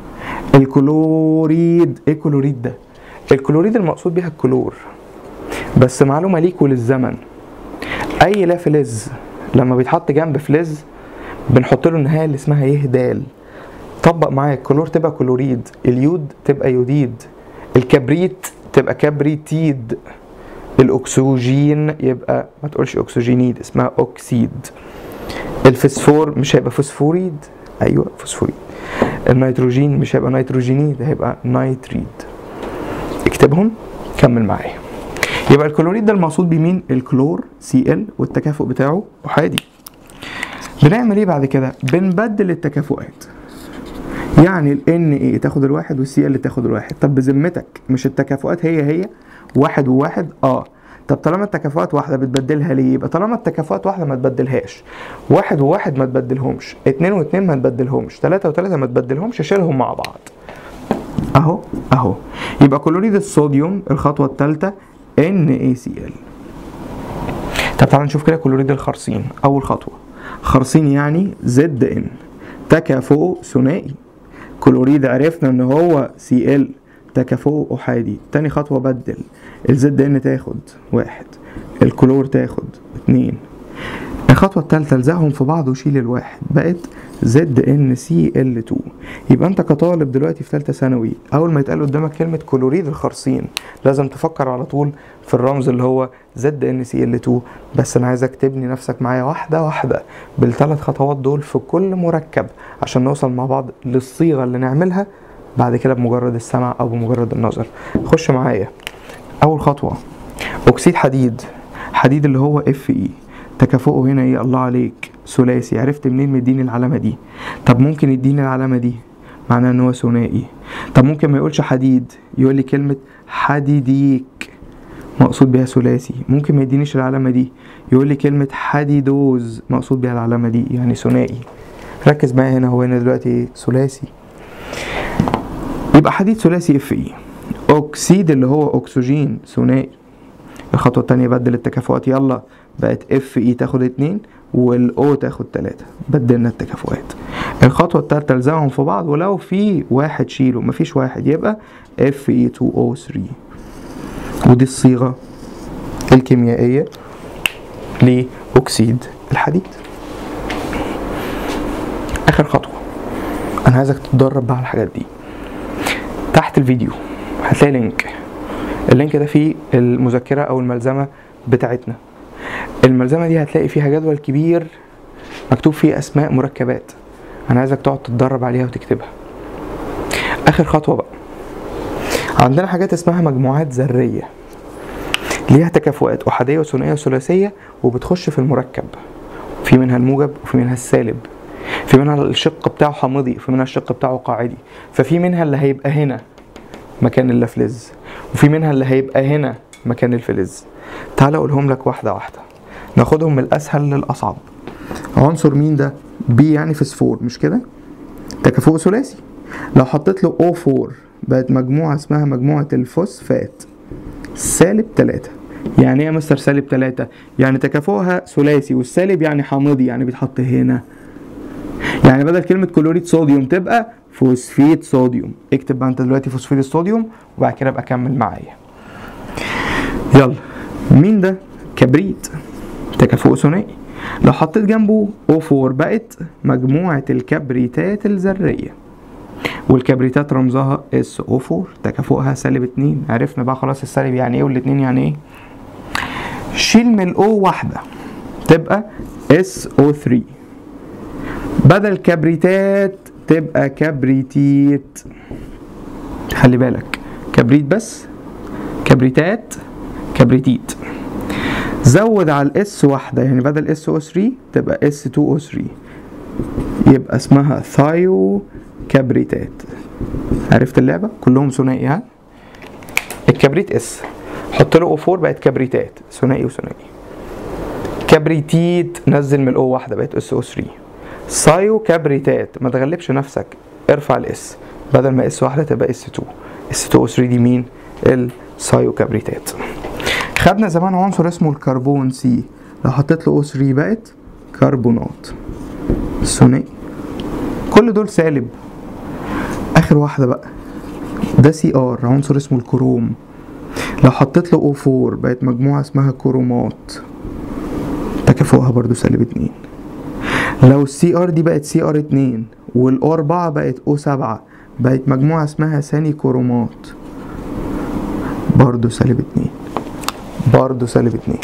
الكلوريد ايه الكلوريد ده الكلوريد المقصود بيها الكلور بس معلومه ليك وللزمن اي لا فلز لما بيتحط جنب فلز بنحط له النهايه اللي اسمها يه دال طبق معايا الكلور تبقى كلوريد اليود تبقى يوديد الكبريت تبقى كبريتيد الاكسجين يبقى ما تقولش اكسجينيد اسمها اوكسيد الفسفور مش هيبقى فوسفوريد ايوه فوسفوريد النيتروجين مش هيبقى نيتروجينيد هيبقى نايتريد اكتبهم كمل معايا يبقى الكلوريد ده المقصود بيه مين الكلور سي ال والتكافؤ بتاعه احادي بنعمل ايه بعد كده بنبدل التكافؤات يعني ال Na تاخد الواحد والسي ال تاخد الواحد طب بذمتك مش التكافؤات هي هي واحد وواحد اه طب طالما التكافؤات واحدة بتبدلها ليه؟ يبقى طالما التكافؤات واحدة ما تبدلهاش. واحد وواحد ما تبدلهمش، اتنين واتنين ما تبدلهمش، تلاتة وتلاتة ما تبدلهمش، شيلهم مع بعض. اهو اهو. يبقى كلوريد الصوديوم الخطوة التالتة NaCl. طب تعالى نشوف كده كلوريد الخرسين، أول خطوة. خرسين يعني زد ان تكافؤ ثنائي. كلوريد عرفنا ان هو Cl تكافؤ احادي تاني خطوه بدل الزد ان تاخد واحد الكلور تاخد اتنين الخطوه التالتة الزقهم في بعض وشيل الواحد بقت زد ان سي ال 2 يبقى انت كطالب دلوقتي في ثالثه ثانوي اول ما يتقال قدامك كلمه كلوريد الخرسين لازم تفكر على طول في الرمز اللي هو زد ان سي ال 2 بس انا عايزك تبني نفسك معايا واحده واحده بالثلاث خطوات دول في كل مركب عشان نوصل مع بعض للصيغه اللي نعملها بعد كده بمجرد السمع او بمجرد النظر خش معايا اول خطوه اكسيد حديد حديد اللي هو اف اي تكافؤه هنا ايه الله عليك ثلاثي عرفت منين مديني العلامه دي طب ممكن يديني العلامه دي معناه ان هو ثنائي طب ممكن ما يقولش حديد يقول لي كلمه حديديك مقصود بيها ثلاثي ممكن ما يدينيش العلامه دي يقول لي كلمه حديدوز مقصود بيها العلامه دي يعني ثنائي ركز معايا هنا هو هنا دلوقتي ثلاثي يبقى حديد ثلاثي اف اي اكسيد اللي هو اكسجين ثنائي الخطوه الثانيه بدل التكافؤات يلا بقت اف اي تاخد اتنين والاو تاخد تلاتة بدلنا التكافؤات الخطوه الثالثه الزقهم في بعض ولو في واحد شيله مفيش واحد يبقى اف اي 2 او 3 ودي الصيغه الكيميائيه لاكسيد الحديد اخر خطوه انا عايزك تتدرب بقى على الحاجات دي تحت الفيديو هتلاقي لينك اللينك ده فيه المذكرة أو الملزمة بتاعتنا الملزمة دي هتلاقي فيها جدول كبير مكتوب فيه أسماء مركبات أنا عايزك تقعد تتدرب عليها وتكتبها آخر خطوة بقى عندنا حاجات اسمها مجموعات ذرية ليها تكافؤات أحادية وثنائية وثلاثية وبتخش في المركب في منها الموجب وفي منها السالب في منها الشق بتاعه حامضي وفي منها الشق بتاعه قاعدي ففي منها اللي هيبقى هنا مكان اللافلز وفي منها اللي هيبقى هنا مكان الفلز تعال اقولهم لك واحده واحده ناخدهم من الاسهل للاصعب عنصر مين ده بي يعني فسفور مش كده تكافؤ ثلاثي لو حطيت له O4 بقت مجموعة اسمها مجموعة الفوسفات سالب تلاتة يعني ايه يا مستر سالب تلاتة؟ يعني تكافؤها ثلاثي والسالب يعني حامضي يعني بيتحط هنا يعني بدل كلمة كلوريد صوديوم تبقى فوسفيت صوديوم اكتب بقى انت دلوقتي فوسفيت الصوديوم وبعد كده ابقى كمل معايا يلا مين ده كبريت تكافؤ ثنائي لو حطيت جنبه O4 بقت مجموعة الكبريتات الذرية والكبريتات رمزها SO4 تكافؤها سالب اتنين عرفنا بقى خلاص السالب يعني ايه والاتنين يعني ايه شيل من O واحدة تبقى SO3 بدل كبريتات تبقى كبريتيت خلي بالك كبريت بس كبريتات كبريتيت زود على الاس واحدة يعني بدل اس او 3 تبقى اس 2 او 3 يبقى اسمها ثايو كبريتات عرفت اللعبة كلهم ثنائي ها الكبريت اس حط له او 4 بقت كبريتات ثنائي وثنائي كبريتيت نزل من الاو واحدة بقت اس او 3 سايو كبريتات ما تغلبش نفسك ارفع الاس بدل ما اس واحدة تبقى اس 2 اس 2 او 3 دي مين السايو كبريتات خدنا زمان عنصر اسمه الكربون سي لو حطيت له او 3 بقت كربونات ثنائي كل دول سالب اخر واحده بقى ده سي ار عنصر اسمه الكروم لو حطيت له او 4 بقت مجموعه اسمها كرومات تكافؤها برضو سالب اتنين لو السي ار دي بقت سي ار اتنين والاو 4 بقت او 7 بقت مجموعه اسمها ثاني كرومات برضو سالب اتنين برضه سالب اتنين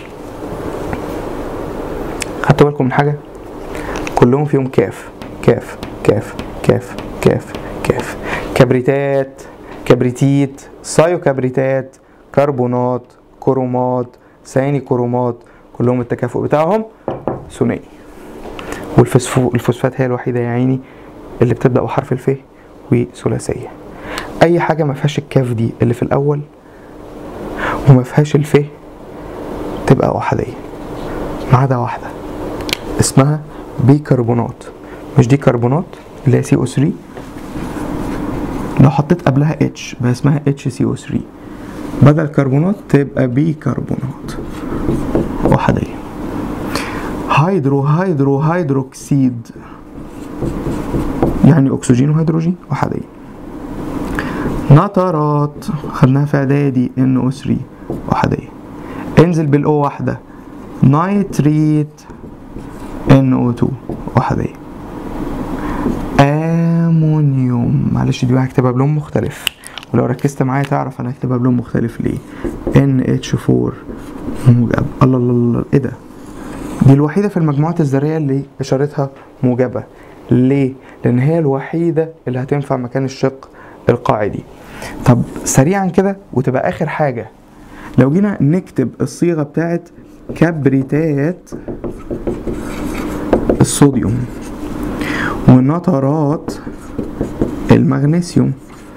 خدتوا بالكم من حاجة؟ كلهم فيهم كاف كاف كاف كاف كاف كاف كبريتات كبريتيت سايو كبريتات كربونات كرومات ثاني كرومات كلهم التكافؤ بتاعهم ثنائي والفوسفات هي الوحيدة يا عيني اللي بتبدأ بحرف الف وثلاثية أي حاجة ما فيهاش الكاف دي اللي في الأول وما فيهاش الف تبقى أحادية ما عدا واحدة اسمها بيكربونات مش دي كربونات اللي هي سي او 3 لو حطيت قبلها اتش بقى اسمها اتش سي او 3 بدل كربونات تبقى بيكربونات أحادية هيدرو هيدرو هيدروكسيد يعني أكسجين وهيدروجين أحادية نترات خدناها في اعدادي ان او 3 احاديه انزل بالاو واحده نايتريت ان او 2 احاديه امونيوم معلش دي بقى هكتبها بلون مختلف ولو ركزت معايا تعرف انا هكتبها بلون مختلف ليه ان اتش 4 موجب الله الله الله ايه ده دي الوحيده في المجموعات الذريه اللي اشارتها موجبه ليه لان هي الوحيده اللي هتنفع مكان الشق القاعدي طب سريعا كده وتبقى اخر حاجه لو جينا نكتب الصيغه بتاعت كبريتات الصوديوم ونترات المغنيسيوم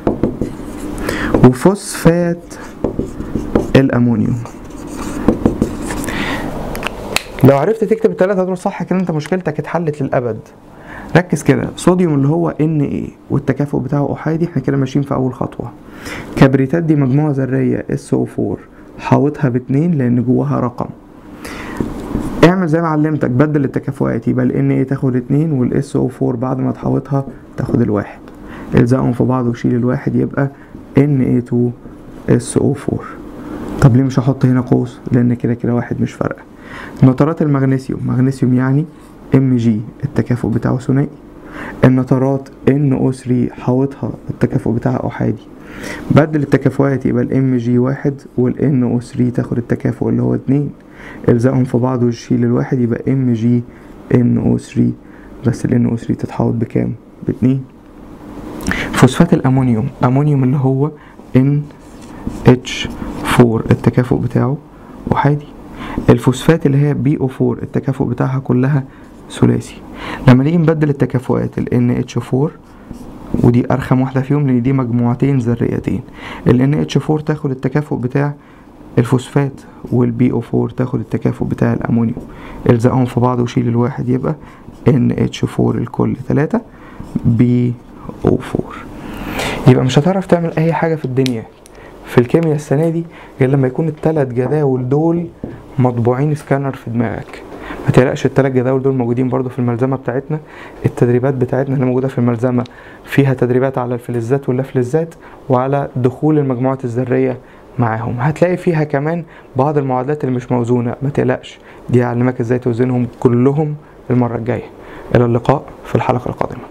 وفوسفات الامونيوم لو عرفت تكتب الثلاثه دول صح كده انت مشكلتك اتحلت للابد ركز كده صوديوم اللي هو ان ايه والتكافؤ بتاعه احادي احنا كده ماشيين في اول خطوه كبريتات دي مجموعه ذريه اس او 4 حاوطها باتنين لان جواها رقم اعمل زي ما علمتك بدل التكافؤات يبقى ال ان ايه تاخد اتنين والاس او 4 بعد ما تحوطها تاخد الواحد الزقهم في بعض وشيل الواحد يبقى ان ايه 2 اس او 4 طب ليه مش هحط هنا قوس لان كده كده واحد مش فارقه نترات المغنيسيوم مغنيسيوم يعني ام جي التكافؤ بتاعه ثنائي النترات NO3 حاوطها التكافؤ بتاعها أحادي بدل التكافؤات يبقى الام جي واحد والان او 3 تاخد التكافؤ اللي هو اتنين الزقهم في بعض وتشيل الواحد يبقى ام جي ان او 3 بس الان او 3 تتحوط بكام؟ باتنين فوسفات الامونيوم امونيوم اللي هو ان اتش 4 التكافؤ بتاعه احادي الفوسفات اللي هي بي او 4 التكافؤ بتاعها كلها ثلاثي لما نيجي نبدل التكافؤات ال NH4 ودي ارخم واحده فيهم لان دي مجموعتين ذريتين ال NH4 تاخد التكافؤ بتاع الفوسفات والبي او 4 تاخد التكافؤ بتاع الامونيوم الزقهم في بعض وشيل الواحد يبقى NH4 الكل تلاتة بي او 4 يبقى مش هتعرف تعمل اي حاجه في الدنيا في الكيمياء السنه دي غير لما يكون التلات جداول دول مطبوعين سكانر في دماغك ما تقلقش التلات جداول دول موجودين برضو في الملزمه بتاعتنا التدريبات بتاعتنا اللي موجوده في الملزمه فيها تدريبات على الفلزات واللافلزات وعلى دخول المجموعات الذريه معاهم هتلاقي فيها كمان بعض المعادلات اللي مش موزونه ما تقلقش دي هعلمك ازاي توزنهم كلهم المره الجايه الى اللقاء في الحلقه القادمه